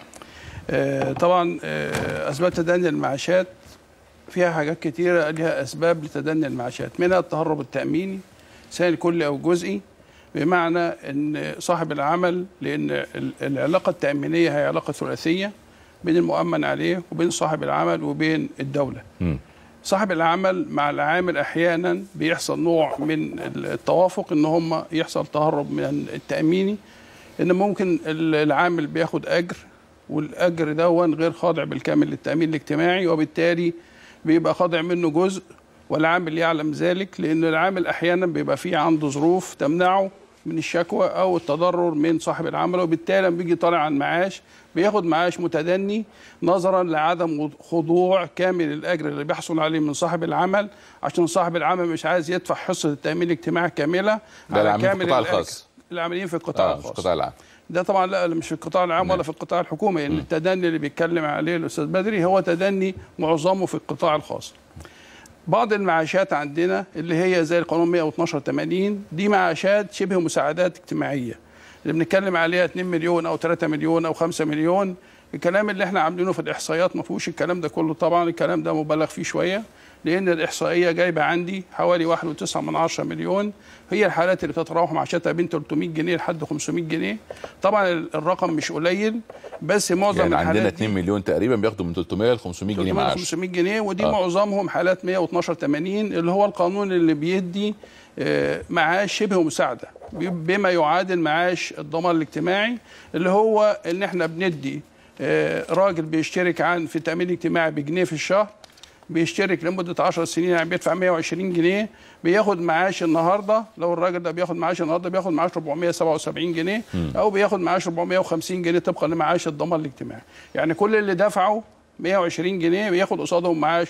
آه، طبعا آه، اسباب تدني المعاشات فيها حاجات كتيره لها اسباب لتدني المعاشات منها التهرب التاميني سواء كلي او جزئي بمعنى ان صاحب العمل لان ال- العلاقه التامينيه هي علاقه ثلاثيه بين المؤمن عليه وبين صاحب العمل وبين الدوله صاحب العمل مع العامل احيانا بيحصل نوع من التوافق ان هم يحصل تهرب من التاميني ان ممكن ال- العامل بياخد اجر والاجر ده غير خاضع بالكامل للتامين الاجتماعي وبالتالي بيبقى خاضع منه جزء والعامل يعلم ذلك لان العامل احيانا بيبقى فيه عنده ظروف تمنعه من الشكوى او التضرر من صاحب العمل وبالتالي لما بيجي طالع عن معاش بياخد معاش متدني نظرا لعدم خضوع كامل الاجر اللي بيحصل عليه من صاحب العمل عشان صاحب العمل مش عايز يدفع حصه التامين الاجتماعي كامله ده اللي عاملين في القطاع الأجر. الخاص. العاملين في القطاع اه مش الخاص القطاع العام ده طبعا لا مش في القطاع العام ولا في القطاع الحكومي لان التدني اللي بيتكلم عليه الاستاذ بدري هو تدني معظمه في القطاع الخاص بعض المعاشات عندنا اللي هي زي القانون 112 80 دي معاشات شبه مساعدات اجتماعيه اللي بنتكلم عليها 2 مليون او 3 مليون او 5 مليون الكلام اللي احنا عاملينه في الاحصائيات ما فيهوش الكلام ده كله طبعا الكلام ده مبالغ فيه شويه لان الاحصائيه جايبه عندي حوالي 1.9 من 10 مليون هي الحالات اللي بتتراوح معاشاتها بين 300 جنيه لحد 500 جنيه طبعا الرقم مش قليل بس معظم يعني الحالات عندنا دي 2 مليون تقريبا بياخدوا من 300 ل 500 جنيه 300 معاش 500 جنيه ودي آه. آه. معظمهم حالات 112 80 اللي هو القانون اللي بيدي آه، معاش شبه مساعده بي- بما يعادل معاش الضمان الاجتماعي اللي هو ان احنا بندي آه، راجل بيشترك عن في التامين الاجتماعي بجنيه في الشهر بيشترك لمده 10 سنين يعني بيدفع 120 جنيه بياخد معاش النهارده لو الراجل ده بياخد معاش النهارده بياخد معاش 477 جنيه مم. او بياخد معاش 450 جنيه طبقا لمعاش الضمان الاجتماعي يعني كل اللي دفعه 120 جنيه بياخد قصادهم معاش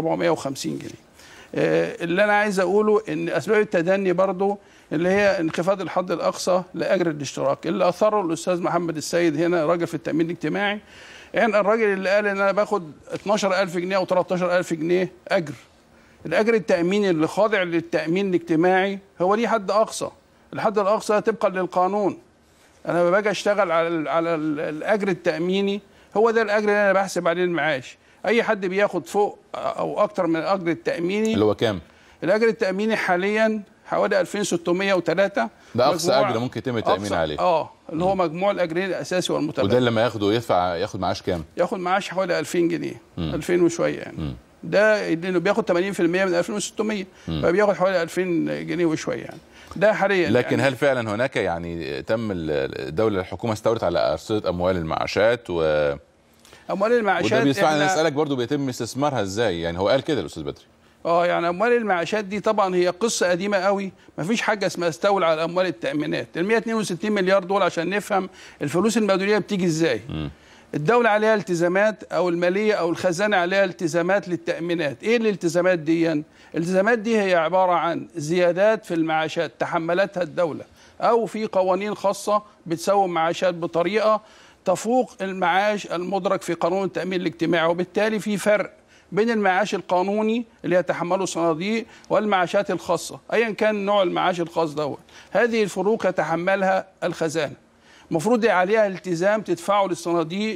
450 جنيه آه، اللي انا عايز اقوله ان اسباب التدني برضو اللي هي انخفاض الحد الاقصى لاجر الاشتراك اللي اثره الاستاذ محمد السيد هنا راجل في التامين الاجتماعي يعني الراجل اللي قال ان انا باخد 12000 جنيه او 13000 جنيه اجر الاجر التاميني اللي خاضع للتامين الاجتماعي هو ليه حد اقصى الحد الاقصى طبقا للقانون انا لما باجي اشتغل على ال على ال الاجر التاميني هو ده الاجر اللي انا بحسب عليه المعاش اي حد بياخد فوق او اكتر من الاجر التاميني اللي هو كام؟ الاجر التاميني حاليا حوالي 2603 ده اقصى مجموع- اجر ممكن يتم التامين أقصى- عليه اه اللي هو مجموع الاجرين الاساسي والمتبادل وده اللي لما ياخده يدفع ياخد معاش كام؟ ياخد معاش حوالي 2000 جنيه مم. 2000 وشويه يعني مم. ده لانه بياخد 80% من 2600 مم. فبياخد حوالي 2000 جنيه وشويه يعني ده حاليا لكن يعني هل فعلا هناك يعني تم الدوله الحكومه استولت على ارصده اموال المعاشات و اموال المعاشات وده بيدفعنا إحنا- نسالك برضو بيتم استثمارها ازاي يعني هو قال كده الاستاذ بدري اه يعني اموال المعاشات دي طبعا هي قصه قديمه قوي ما فيش حاجه اسمها استولى على اموال التامينات ال 162 مليار دول عشان نفهم الفلوس المدنيه بتيجي ازاي الدولة عليها التزامات أو المالية أو الخزانة عليها التزامات للتأمينات إيه الالتزامات دي؟ الالتزامات دي هي عبارة عن زيادات في المعاشات تحملتها الدولة أو في قوانين خاصة بتسوم معاشات بطريقة تفوق المعاش المدرك في قانون التأمين الاجتماعي وبالتالي في فرق بين المعاش القانوني اللي يتحمله الصناديق والمعاشات الخاصة أيا كان نوع المعاش الخاص دوت هذه الفروق يتحملها الخزانة المفروض عليها التزام تدفعه للصناديق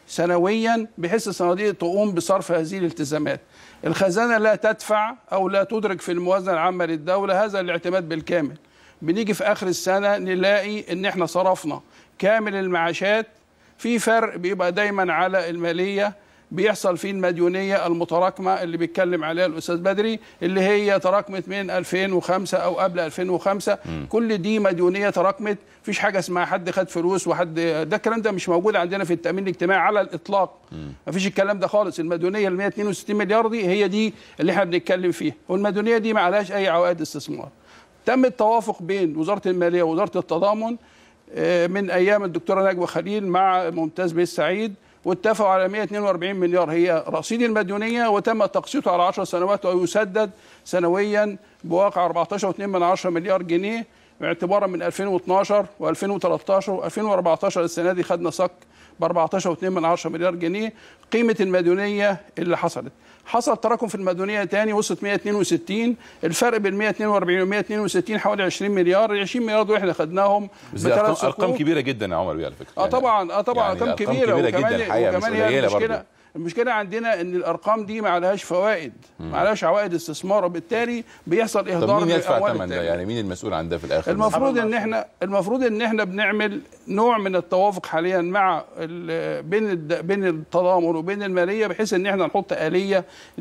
سنويا بحيث الصناديق تقوم بصرف هذه الالتزامات الخزانة لا تدفع أو لا تدرك في الموازنة العامة للدولة هذا الاعتماد بالكامل بنيجي في آخر السنة نلاقي إن إحنا صرفنا كامل المعاشات في فرق بيبقى دايما على المالية بيحصل فيه المديونية المتراكمة اللي بيتكلم عليها الأستاذ بدري اللي هي تراكمت من 2005 أو قبل 2005 كل دي مديونية تراكمت مفيش حاجة اسمها حد خد فلوس وحد ده الكلام ده مش موجود عندنا في التأمين الاجتماعي على الإطلاق مفيش الكلام ده خالص المديونية ال 162 مليار دي هي دي اللي احنا بنتكلم فيها والمديونية دي ما عليهاش أي عوائد استثمار تم التوافق بين وزارة المالية ووزارة التضامن آه، من ايام الدكتوره نجوى خليل مع ممتاز بيه السعيد واتفقوا على 142 مليار هي رصيد المديونيه وتم تقسيطه على 10 سنوات ويسدد سنويا بواقع 14.2 من 10 مليار جنيه اعتبارا من 2012 و2013 و2014 السنه دي خدنا صك ب 14.2 من 10 مليار جنيه قيمه المديونيه اللي حصلت حصل تراكم في المديونيه تاني وصلت 162 الفرق بين 142 و 162 حوالي 20 مليار ال 20 مليار دول احنا خدناهم بس دي بثلاث ارقام صكوك. ارقام كبيره جدا يا عمر بيه على فكره اه طبعا اه طبعا يعني ارقام أرقام كبيره, كبيرة وكمان جدا الحقيقة، مش وكمان هي قليلة المشكله برضو. المشكله عندنا ان الارقام دي ما عليهاش فوائد ما عليهاش عوائد استثمار وبالتالي بيحصل طب اهدار مين يدفع لأموال ثمن ده التأمين. يعني مين المسؤول عن ده في الاخر المفروض ان احنا المفروض ان احنا بنعمل نوع من التوافق حاليا مع ال- بين الد- بين التضامن وبين الماليه بحيث ان احنا نحط اليه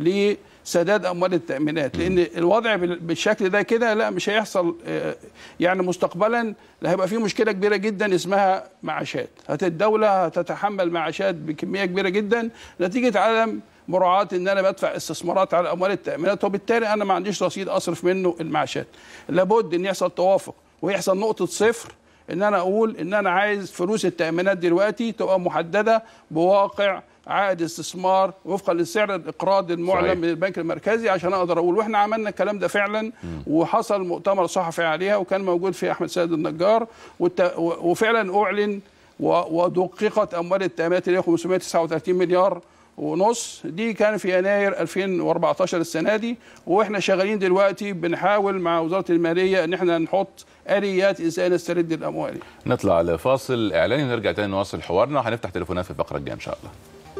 لسداد اموال التامينات لان الوضع بال- بالشكل ده كده لا مش هيحصل آه، يعني مستقبلا لا هيبقى في مشكله كبيره جدا اسمها معاشات هت الدوله هتتحمل معاشات بكميه كبيره جدا نتيجه عدم مراعاه ان انا بدفع استثمارات على اموال التامينات وبالتالي انا ما عنديش رصيد اصرف منه المعاشات لابد ان يحصل توافق ويحصل نقطه صفر ان انا اقول ان انا عايز فلوس التامينات دلوقتي تبقى محدده بواقع عائد استثمار وفقا لسعر الاقراض المعلن صحيح. من البنك المركزي عشان اقدر اقول واحنا عملنا الكلام ده فعلا وحصل مؤتمر صحفي عليها وكان موجود فيه احمد سيد النجار والت- و- وفعلا اعلن و- ودققت اموال التامينات اللي هي 539 مليار ونص دي كان في يناير 2014 السنه دي واحنا شغالين دلوقتي بنحاول مع وزاره الماليه ان احنا نحط اليات ازاي نسترد الاموال نطلع لفاصل اعلاني ونرجع تاني نواصل حوارنا وهنفتح تليفونات في الفقره الجايه ان شاء الله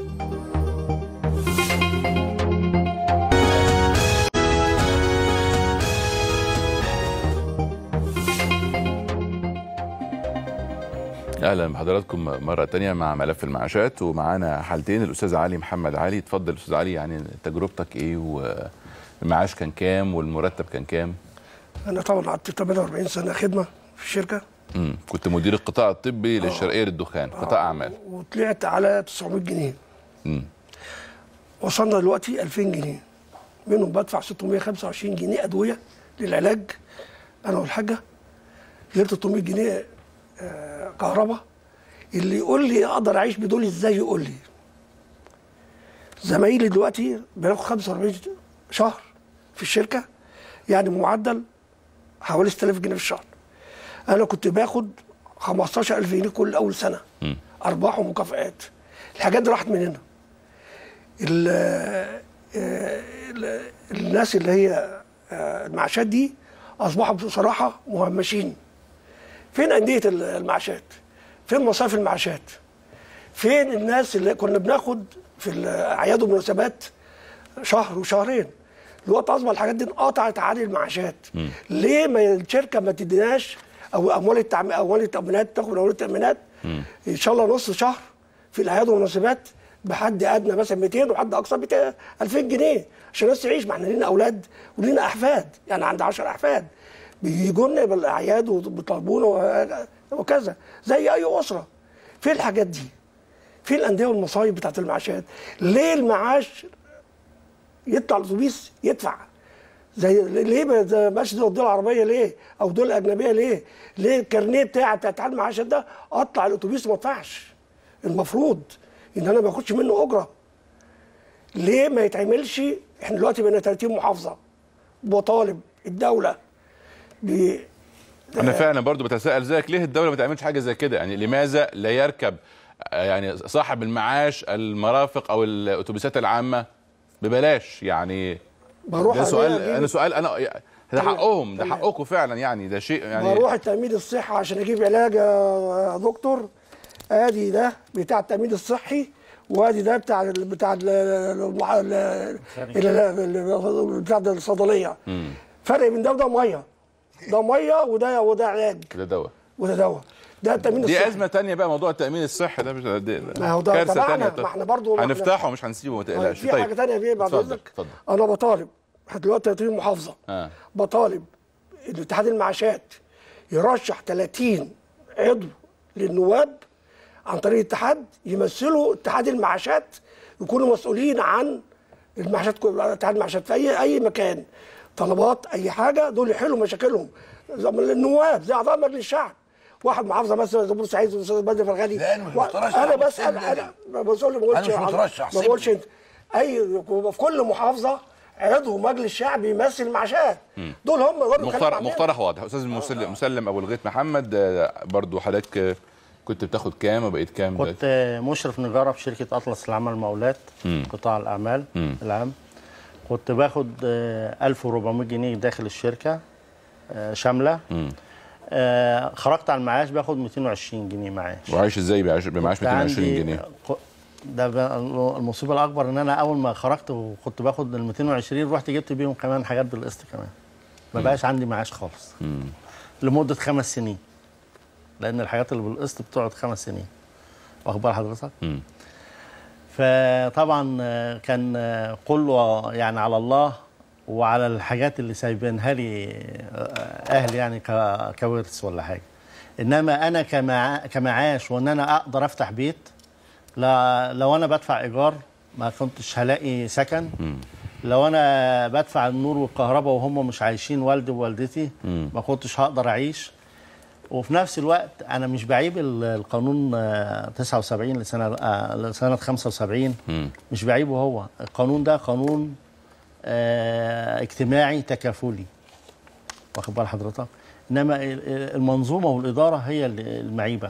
اهلا بحضراتكم مره تانية مع ملف المعاشات ومعانا حالتين الاستاذ علي محمد علي اتفضل استاذ علي يعني تجربتك ايه والمعاش كان كام والمرتب كان كام انا طبعا قعدت 48 سنه خدمه في الشركه امم كنت مدير القطاع الطبي للشرقيه للدخان قطاع اعمال وطلعت على 900 جنيه امم وصلنا دلوقتي 2000 جنيه منهم بدفع 625 جنيه ادويه للعلاج انا والحاجه غير 300 جنيه آه، كهرباء اللي يقول لي اقدر اعيش بدول ازاي يقول لي زمايلي دلوقتي بياخد 45 شهر في الشركه يعني معدل حوالي 6000 جنيه في الشهر انا كنت باخد 15000 جنيه كل اول سنه ارباح ومكافآت الحاجات دي راحت مننا ال- آه، ال- الناس اللي هي آه، المعاشات دي اصبحوا بصراحه مهمشين فين انديه ال- المعاشات فين مصارف المعاشات فين الناس اللي كنا بناخد في الاعياد والمناسبات شهر وشهرين دلوقتي اصبح الحاجات دي انقطعت عن المعاشات ليه ما الشركه ما تديناش او اموال التعم... اموال التامينات تاخد من اموال التامينات ان شاء الله نص شهر في الاعياد والمناسبات بحد ادنى مثلا 200 وحد اقصى 200 2000 جنيه عشان الناس تعيش ما احنا لينا اولاد ولينا احفاد يعني عندي 10 احفاد بيجوا لنا بالاعياد وبيطالبونا وه- وكذا زي اي اسره فين الحاجات دي؟ فين الانديه والمصايب بتاعت المعاشات؟ ليه المعاش يطلع الاتوبيس يدفع زي ليه ما زي- ماشي زي الدول العربيه ليه؟ او الدول الاجنبيه ليه؟ ليه الكارنيه بتاع بتاع اتحاد المعاشات ده اطلع الاتوبيس وما ادفعش؟ المفروض ان انا ما باخدش منه اجره. ليه ما يتعملش احنا دلوقتي بقينا 30 محافظه بطالب الدوله ب انا فعلا برضو بتساءل زيك ليه الدوله ما تعملش حاجه زي كده يعني لماذا لا يركب آه، يعني صاحب المعاش المرافق او الاتوبيسات العامه ببلاش يعني بروح ده سؤال عليها أجيب- انا سؤال انا ده تمام، حقهم ده تمام. حقكم فعلا يعني ده شيء يعني بروح التأمين الصحي عشان أجيب علاج يا دكتور آدي ده بتاع التأمين الصحي وادي ده بتاع ال بتاع ال المع- ال- ال- ال- بتاع الصيدلية مم. فرق بين ده وده مية ده مية وده وده علاج ده دواء وده دواء ده التأمين دي الصحي ازمه تانية بقى موضوع التامين الصحي ده مش ده ما هو ده كارثه تبعنا، تانية ما احنا برضو- ما احنا- هنفتحه ومش هنسيبه ما تقلقش في حاجة تانية بيه بعد اتفضل إذنك اتفضل أنا بطالب احنا دلوقتي 30 محافظة اه بطالب ان اتحاد المعاشات يرشح 30 عضو للنواب عن طريق الاتحاد يمثلوا اتحاد المعاشات يكونوا مسؤولين عن المعاشات كل- اتحاد المعاشات في اي اي مكان طلبات اي حاجه دول يحلوا مشاكلهم زي ما النواب زي اعضاء مجلس الشعب واحد محافظه مثلا زي بورسعيد والاستاذ بدر فرغلي لا، أنا مش و- مترشح انا بس بسال سيبني انا بقول ما بقولش أنا مش مترشح، ما سيبني. بقولش انت اي في كل محافظه عضو مجلس شعب يمثل المعاشات دول هم دول اللي مقترح كانوا مقترح واضح استاذ مسلم, مسلم ابو الغيط محمد آه، برضو حضرتك آه، كنت بتاخد كام وبقيت كام دلوقتي؟ كنت مشرف نجارة في شركة أطلس للعمل المقاولات مم. قطاع الأعمال مم. العام كنت باخد آه، 1400 جنيه داخل الشركة آه، شاملة مم. آه، خرجت على المعاش باخد 220 جنيه معاش وعايش ازاي بعيش- بمعاش كنت 220 عندي جنيه ق- ده بقى المصيبة الأكبر إن أنا أول ما خرجت وكنت باخد ال 220 رحت جبت بيهم كمان حاجات بالقسط كمان ما بقاش عندي معاش خالص مم. لمدة خمس سنين لأن الحاجات اللي بالقسط بتقعد خمس سنين واخد بال حضرتك؟ مم. فطبعا آه، كان آه، كله يعني على الله وعلى الحاجات اللي سايبينها لي آه، اهلي يعني ك- كورث ولا حاجه انما انا كمع... كمعاش وان انا اقدر افتح بيت لا لو انا بدفع ايجار ما كنتش هلاقي سكن لو انا بدفع النور والكهرباء وهم مش عايشين والدي ووالدتي مم. ما كنتش هقدر اعيش وفي نفس الوقت انا مش بعيب ال- القانون آه، 79 لسنه آه، لسنه 75 مش بعيبه هو القانون ده قانون آه، اجتماعي تكافلي واخد بال حضرتك انما ال- ال- المنظومه والاداره هي اللي- المعيبه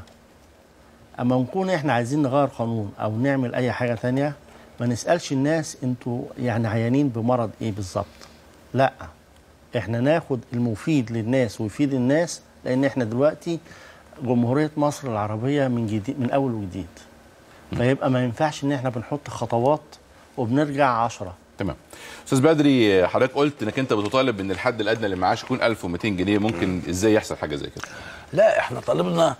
اما نكون احنا عايزين نغير قانون او نعمل اي حاجه تانية ما نسالش الناس انتوا يعني عيانين بمرض ايه بالظبط لا احنا ناخد المفيد للناس ويفيد الناس لان احنا دلوقتي جمهوريه مصر العربيه من جديد من اول وجديد فيبقى ما ينفعش ان احنا بنحط خطوات وبنرجع عشرة تمام استاذ بدري حضرتك قلت انك انت بتطالب ان الحد الادنى للمعاش يكون 1200 جنيه ممكن ازاي يحصل حاجه زي كده لا احنا طالبنا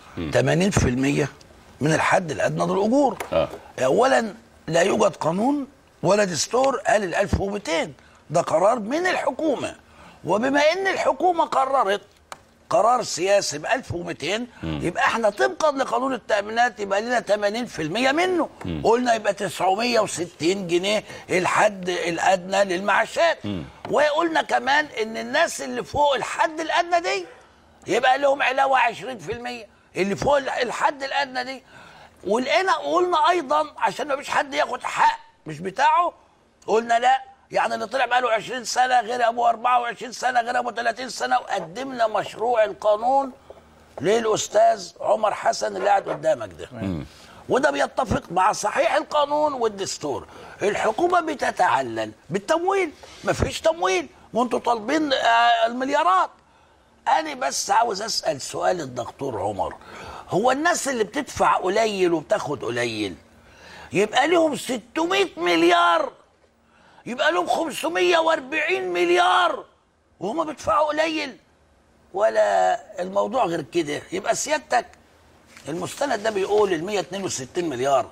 80% من الحد الادنى للاجور آه. اولا لا يوجد قانون ولا دستور قال ال 1200 ده قرار من الحكومه وبما ان الحكومه قررت قرار سياسي ب 1200 يبقى احنا طبقا لقانون التامينات يبقى لنا 80% منه مم. قلنا يبقى 960 جنيه الحد الادنى للمعاشات وقلنا كمان ان الناس اللي فوق الحد الادنى دي يبقى لهم علاوه 20% اللي فوق الحد الادنى دي ولقينا قلنا ايضا عشان ما فيش حد ياخد حق مش بتاعه قلنا لا يعني اللي طلع بقاله 20 سنه غير ابو 24 سنه غير ابو 30 سنه وقدمنا مشروع القانون للاستاذ عمر حسن اللي قاعد قدامك ده وده بيتفق مع صحيح القانون والدستور الحكومه بتتعلل بالتمويل مفيش تمويل وانتوا طالبين آه، المليارات انا بس عاوز اسال سؤال الدكتور عمر هو الناس اللي بتدفع قليل وبتاخد قليل يبقى لهم 600 مليار يبقى لهم 540 مليار وهم بيدفعوا قليل ولا الموضوع غير كده يبقى سيادتك المستند ده بيقول ال 162 مليار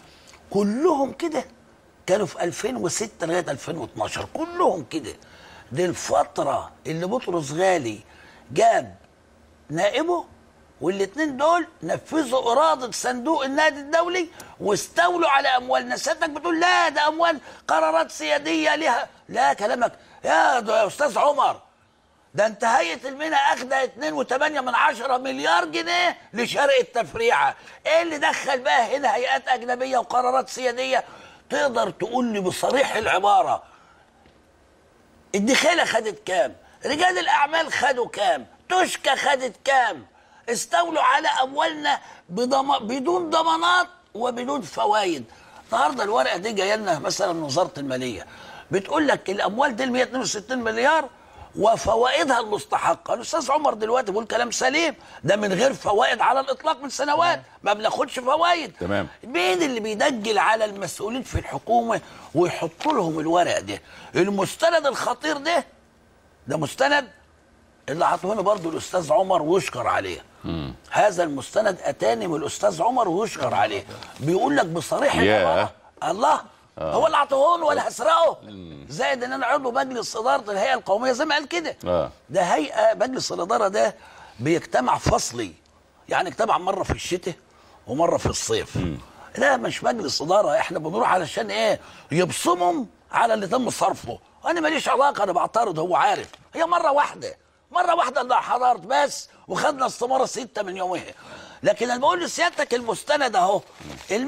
كلهم كده كانوا في 2006 لغايه 2012 كلهم كده دي الفتره اللي بطرس غالي جاب نائبه والاثنين دول نفذوا إرادة صندوق النادي الدولي واستولوا على أموالنا سيادتك بتقول لا ده أموال قرارات سيادية لها لا كلامك يا ده يا أستاذ عمر ده انت هيئة المينا أخدة 2.8 من عشرة مليار جنيه لشرق التفريعة ايه اللي دخل بقى هنا هيئات أجنبية وقرارات سيادية تقدر تقول لي بصريح العبارة الدخيلة خدت كام رجال الأعمال خدوا كام تشكى خدت كام استولوا على أموالنا بضم... بدون ضمانات وبدون فوائد النهارده الورقة دي جاية لنا مثلا من وزارة المالية بتقول لك الأموال دي ال 162 مليار وفوائدها المستحقة الأستاذ عمر دلوقتي بيقول كلام سليم ده من غير فوائد على الإطلاق من سنوات ما بناخدش فوائد تمام مين اللي بيدجل على المسؤولين في الحكومة ويحط لهم الورق ده المستند الخطير ده ده مستند اللي عطوه برضه الأستاذ عمر ويشكر عليه هذا المستند أتاني من الأستاذ عمر ويشكر عليه بيقول لك بصريح ياه. العبارة الله آه. هو اللي عطوه له ولا هسرقه زائد ان انا عضو مجلس اداره الهيئه القوميه زي ما قال كده اه ده هيئه مجلس الاداره ده بيجتمع فصلي يعني اجتمع مره في الشتاء ومره في الصيف لا مش مجلس اداره احنا بنروح علشان ايه يبصمهم على اللي تم صرفه انا ماليش علاقه انا بعترض هو عارف هي مره واحده مره واحده اللي حضرت بس وخدنا استماره سته من يومها لكن انا بقول لسيادتك المستند اهو ال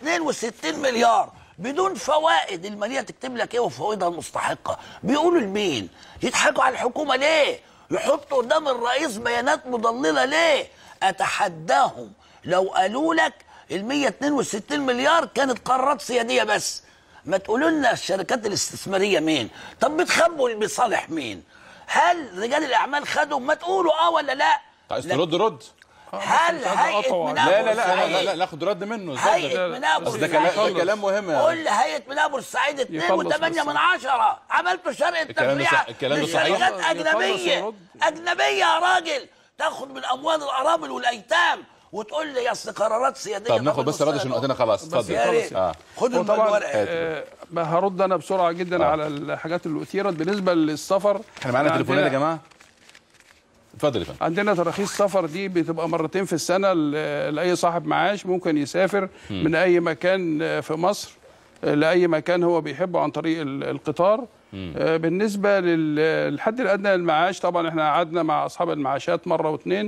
162 مليار بدون فوائد الماليه تكتب لك ايه وفوائدها المستحقه بيقولوا لمين يضحكوا على الحكومه ليه يحطوا قدام الرئيس بيانات مضلله ليه اتحداهم لو قالوا لك ال 162 مليار كانت قرارات سياديه بس ما تقولوا لنا الشركات الاستثماريه مين طب بتخبوا بصالح مين هل رجال الاعمال خدوا ما تقولوا اه ولا لا عايز لا. ترد رد هل هيئه لا منابر لا لا لا سعيد لا, لا ناخد رد منه ازاي هيئه ده؟ منابر بس ده كلام ده سعيد. كلام مهم يا- قول لي هيئه منابر سعيد 2 يخلص و8 بس. من عشرة عملتوا شرق الكلام ده التفريعه صح- الكلام ده صحيح. لشركات يخلص اجنبيه ويرد. اجنبيه يا راجل تاخد من اموال الارامل والايتام وتقول لي يا اصل قرارات سياديه طب ناخد بس رد عشان وقتنا خلاص اتفضل يا ريت. اه خد هو طبعا الورقه آه، ما هرد انا بسرعه جدا على الحاجات اللي اثيرت بالنسبه للسفر احنا معانا عندنا- تليفونات يا جماعه اتفضل يا فندم عندنا تراخيص سفر دي بتبقى مرتين في السنه ل- لاي صاحب معاش ممكن يسافر مم. من اي مكان آه، في مصر آه، لاي مكان هو بيحبه عن طريق ال- القطار مم. آه، بالنسبه لل- للحد الادنى للمعاش طبعا احنا قعدنا مع اصحاب المعاشات مره واثنين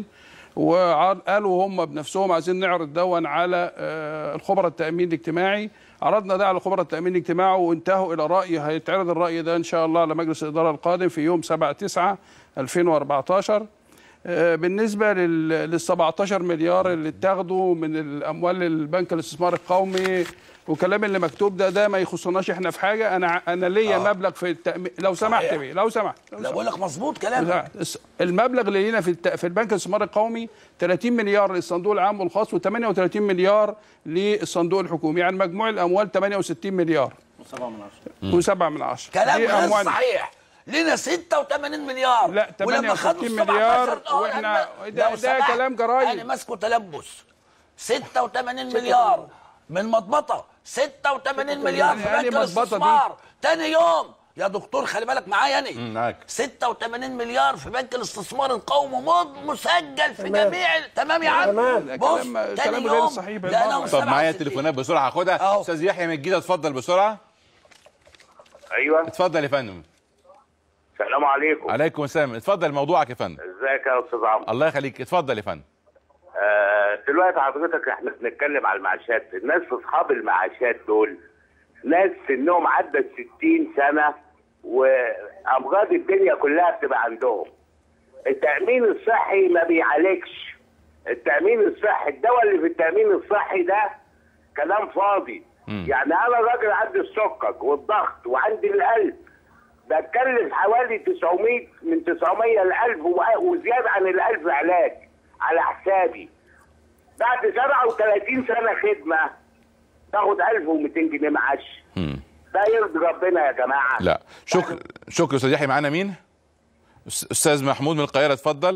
وقالوا هم بنفسهم عايزين نعرض دون على آه، الخبراء التامين الاجتماعي عرضنا ده على خبراء التامين الاجتماعي وانتهوا الى راي هيتعرض الراي ده ان شاء الله على مجلس الاداره القادم في يوم 7 9 2014 آه، بالنسبه لل لل 17 مليار اللي اتاخدوا من الاموال البنك الاستثمار القومي وكلام اللي مكتوب ده ده ما يخصناش احنا في حاجه انا انا ليا آه. مبلغ في التأمين لو سمحت صحيح. بيه لو سمحت لو لا بقول لك مظبوط كلامك بالظبط. المبلغ اللي لينا في الت... في البنك الاستثمار القومي 30 مليار للصندوق العام والخاص و38 مليار للصندوق الحكومي يعني مجموع الاموال 68 مليار و7 من عشرة كلام دي غير أموال. صحيح لنا 86 مليار لا ولما خدوا 68 ال 17 مليار آه، واحنا أنا- ده, لو ده سمحت، كلام جرايد انا ماسكه تلبس 86 مليار من مضبطه 86 مليار في يعني بنك مضبطة دي؟ الاستثمار تاني يوم يا دكتور خلي بالك معايا يعني معاك 86 مليار في بنك الاستثمار القومي مض- مسجل في تمام. جميع ال- تمام يا عم تمام. بص كلام- تاني كلام غير يوم صحيح لقيناهم بالمرة. طب معايا 67. تليفونات بسرعه هاخدها استاذ يحيى من الجيزه اتفضل بسرعه ايوه اتفضل يا فندم السلام عليكم عليكم السلام اتفضل موضوعك يا فندم ازيك يا استاذ عمرو الله يخليك اتفضل يا فندم آه دلوقتي حضرتك احنا بنتكلم على المعاشات الناس اصحاب المعاشات دول ناس سنهم عدى 60 سنه وامراض الدنيا كلها بتبقى عندهم التامين الصحي ما بيعالجش التامين الصحي الدواء اللي في التامين الصحي ده كلام فاضي يعني انا راجل عندي السكر والضغط وعندي القلب بتكلف حوالي 900 من 900 ل 1000 وزياده عن ال 1000 علاج على حسابي بعد 37 سنه خدمه باخد 1200 جنيه معاش ده يرضي ربنا يا جماعه لا شكرا شكرا استاذ يحيى معانا مين أس- استاذ محمود من القاهره اتفضل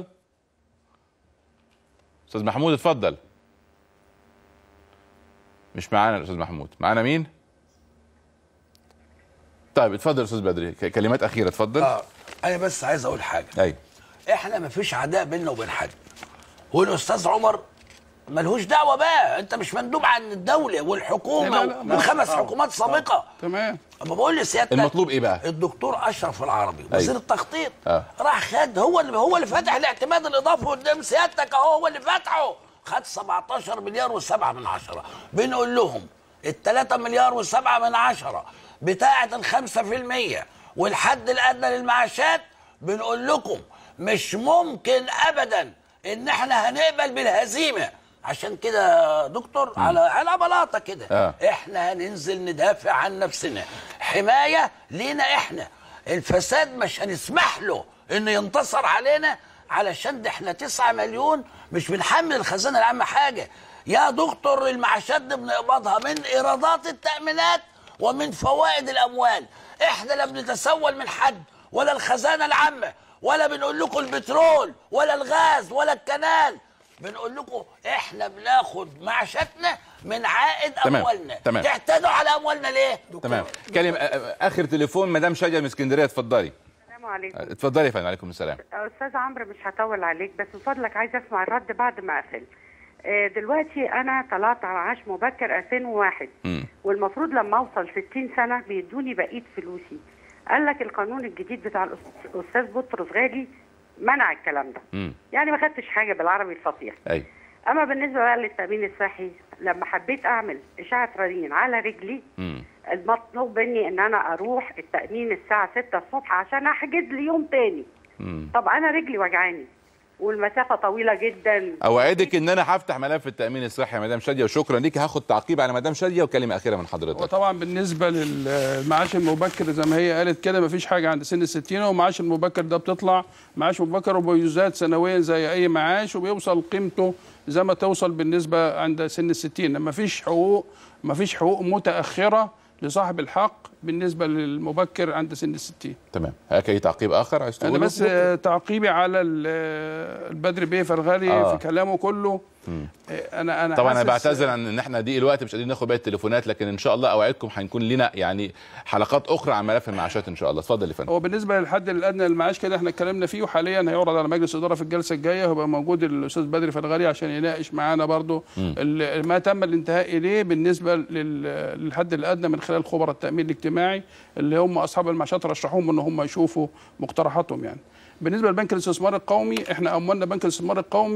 استاذ محمود اتفضل مش معانا الاستاذ محمود معانا مين طيب اتفضل استاذ بدري ك- كلمات اخيره اتفضل اه انا بس عايز اقول حاجه ايوه احنا ما فيش عداء بيننا وبين حد والاستاذ عمر ملهوش دعوه بقى انت مش مندوب عن الدوله والحكومه لا، لا، لا. من خمس طبعا. حكومات سابقه تمام اما بقول لسيادتك المطلوب ايه بقى الدكتور اشرف العربي أيوة. وزير التخطيط اه راح خد هو اللي هو اللي فتح الاعتماد الاضافي قدام سيادتك اهو هو اللي فتحه خد 17 مليار و7 من عشرة بنقول لهم ال 3 مليار و7 من عشرة بتاعة ال 5% والحد الادنى للمعاشات بنقول لكم مش ممكن ابدا ان احنا هنقبل بالهزيمه عشان كده يا دكتور على على بلاطه كده آه. احنا هننزل ندافع عن نفسنا حمايه لينا احنا الفساد مش هنسمح له انه ينتصر علينا علشان ده احنا 9 مليون مش بنحمل الخزانه العامه حاجه يا دكتور المعاشات دي بنقبضها من ايرادات التامينات ومن فوائد الاموال احنا لا بنتسول من حد ولا الخزانه العامه ولا بنقول لكم البترول ولا الغاز ولا الكنال بنقول لكم احنا بناخد معاشاتنا من عائد تمام، اموالنا تمام. تعتدوا على اموالنا ليه تمام كلم آه، آه، اخر تليفون مدام شاديه من اسكندريه اتفضلي السلام عليكم اتفضلي يا فندم عليكم السلام استاذ عمرو مش هطول عليك بس من فضلك عايز اسمع الرد بعد ما اقفل آه، دلوقتي انا طلعت على معاش مبكر 2001 مم. والمفروض لما اوصل 60 سنه بيدوني بقيه فلوسي قال لك القانون الجديد بتاع الأس- الاستاذ بطرس غالي منع الكلام ده مم. يعني ما خدتش حاجه بالعربي الفصيح ايوه اما بالنسبه بقى للتامين الصحي لما حبيت اعمل اشعه رنين على رجلي مم. المطلوب مني ان انا اروح التامين الساعه 6 الصبح عشان احجز لي يوم تاني مم. طب انا رجلي وجعاني والمسافه طويله جدا اوعدك ان انا هفتح ملف التامين الصحي يا مدام شاديه وشكرا ليك هاخد تعقيب على مدام شاديه وكلمه اخيره من حضرتك وطبعا بالنسبه للمعاش المبكر زي ما هي قالت كده مفيش حاجه عند سن الستين والمعاش المبكر ده بتطلع معاش مبكر وبيزاد سنويا زي اي معاش وبيوصل قيمته زي ما توصل بالنسبه عند سن الستين مفيش حقوق مفيش حقوق متاخره لصاحب الحق بالنسبه للمبكر عند سن الستين تمام هاك اي تعقيب اخر عايز انا تقوله بس آه، تعقيبي على ال- آه، البدر بيه فرغالي آه. في كلامه كله مم. آه، انا انا طبعا انا حاسس- بعتذر عن ان احنا دي الوقت مش قادرين ناخد باقي التليفونات لكن ان شاء الله اوعدكم هيكون لنا يعني حلقات اخرى عن ملف المعاشات ان شاء الله اتفضل يا فندم هو بالنسبه للحد الادنى للمعاش كده احنا اتكلمنا فيه وحاليا هيعرض على مجلس الاداره في الجلسه الجايه هيبقى موجود الاستاذ بدري فرغالي عشان يناقش معانا برضو مم. ال- ما تم الانتهاء اليه بالنسبه لل- للحد الادنى من خلال خبراء التامين الاجتماعي اللي هم اصحاب المعاشات رشحوهم ان هم يشوفوا مقترحاتهم يعني بالنسبه لبنك الاستثمار القومي احنا اموالنا بنك الاستثمار القومي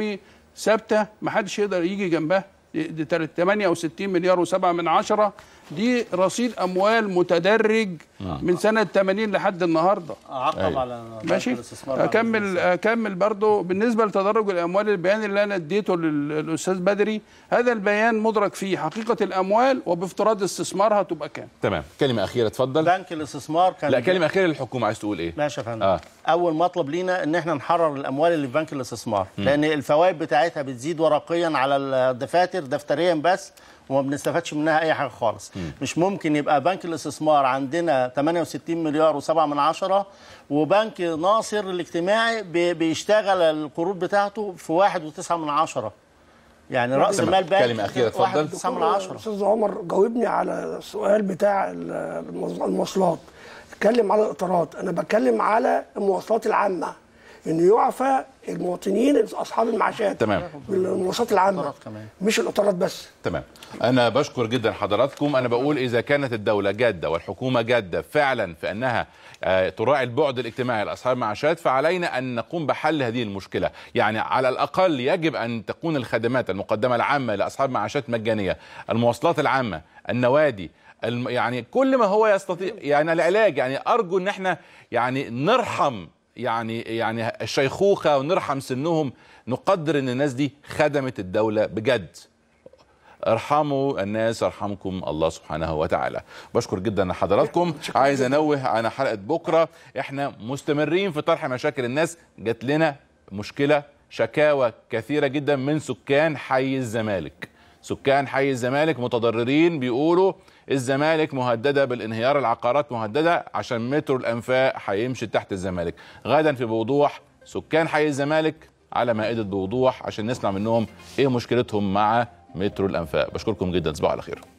ثابته ما حدش يقدر يجي جنبها دي تل- 68 مليار و7 من عشرة دي رصيد اموال متدرج آه. من سنه 80 لحد النهارده اعقب أيوة. على بنك ماشي الاستثمار بعد اكمل اكمل برضو بالنسبه لتدرج الاموال البيان اللي انا اديته لل- للاستاذ بدري هذا البيان مدرك فيه حقيقه الاموال وبافتراض استثمارها تبقى كام تمام كلمه اخيره اتفضل بنك الاستثمار كان لا كلمه اخيره للحكومه عايز تقول ايه ماشي يا فندم اه اول مطلب لينا ان احنا نحرر الاموال اللي في بنك الاستثمار مم. لان الفوائد بتاعتها بتزيد ورقيا على الدفاتر دفتريا بس وما بنستفادش منها اي حاجه خالص مم. مش ممكن يبقى بنك الاستثمار عندنا 68 مليار و7 من عشرة وبنك ناصر الاجتماعي بي- بيشتغل القروض بتاعته في واحد وتسعة من عشرة يعني راس تمام. مال بنك كلمة أخيرة، اتفضل. واحد وتسعة من عشرة استاذ عمر جاوبني على السؤال بتاع المواص- المواصلات اتكلم على الاطارات انا بتكلم على المواصلات العامه انه يعفى المواطنين اصحاب المعاشات تمام. بالمواصلات العامه مش الاطارات بس تمام انا بشكر جدا حضراتكم انا بقول اذا كانت الدوله جاده والحكومه جاده فعلا في انها آه، تراعي البعد الاجتماعي لاصحاب المعاشات فعلينا ان نقوم بحل هذه المشكله يعني على الاقل يجب ان تكون الخدمات المقدمه العامه لاصحاب معاشات مجانيه المواصلات العامه النوادي الم... يعني كل ما هو يستطيع يعني العلاج يعني ارجو ان احنا يعني نرحم يعني يعني الشيخوخه ونرحم سنهم نقدر ان الناس دي خدمت الدوله بجد ارحموا الناس يرحمكم الله سبحانه وتعالى بشكر جدا حضراتكم عايز انوه على حلقه بكره احنا مستمرين في طرح مشاكل الناس جات لنا مشكله شكاوى كثيره جدا من سكان حي الزمالك سكان حي الزمالك متضررين بيقولوا الزمالك مهدده بالانهيار العقارات مهدده عشان مترو الانفاق هيمشي تحت الزمالك غدا في بوضوح سكان حي الزمالك على مائده بوضوح عشان نسمع منهم ايه مشكلتهم مع مترو الانفاق بشكركم جدا تصبحوا على خير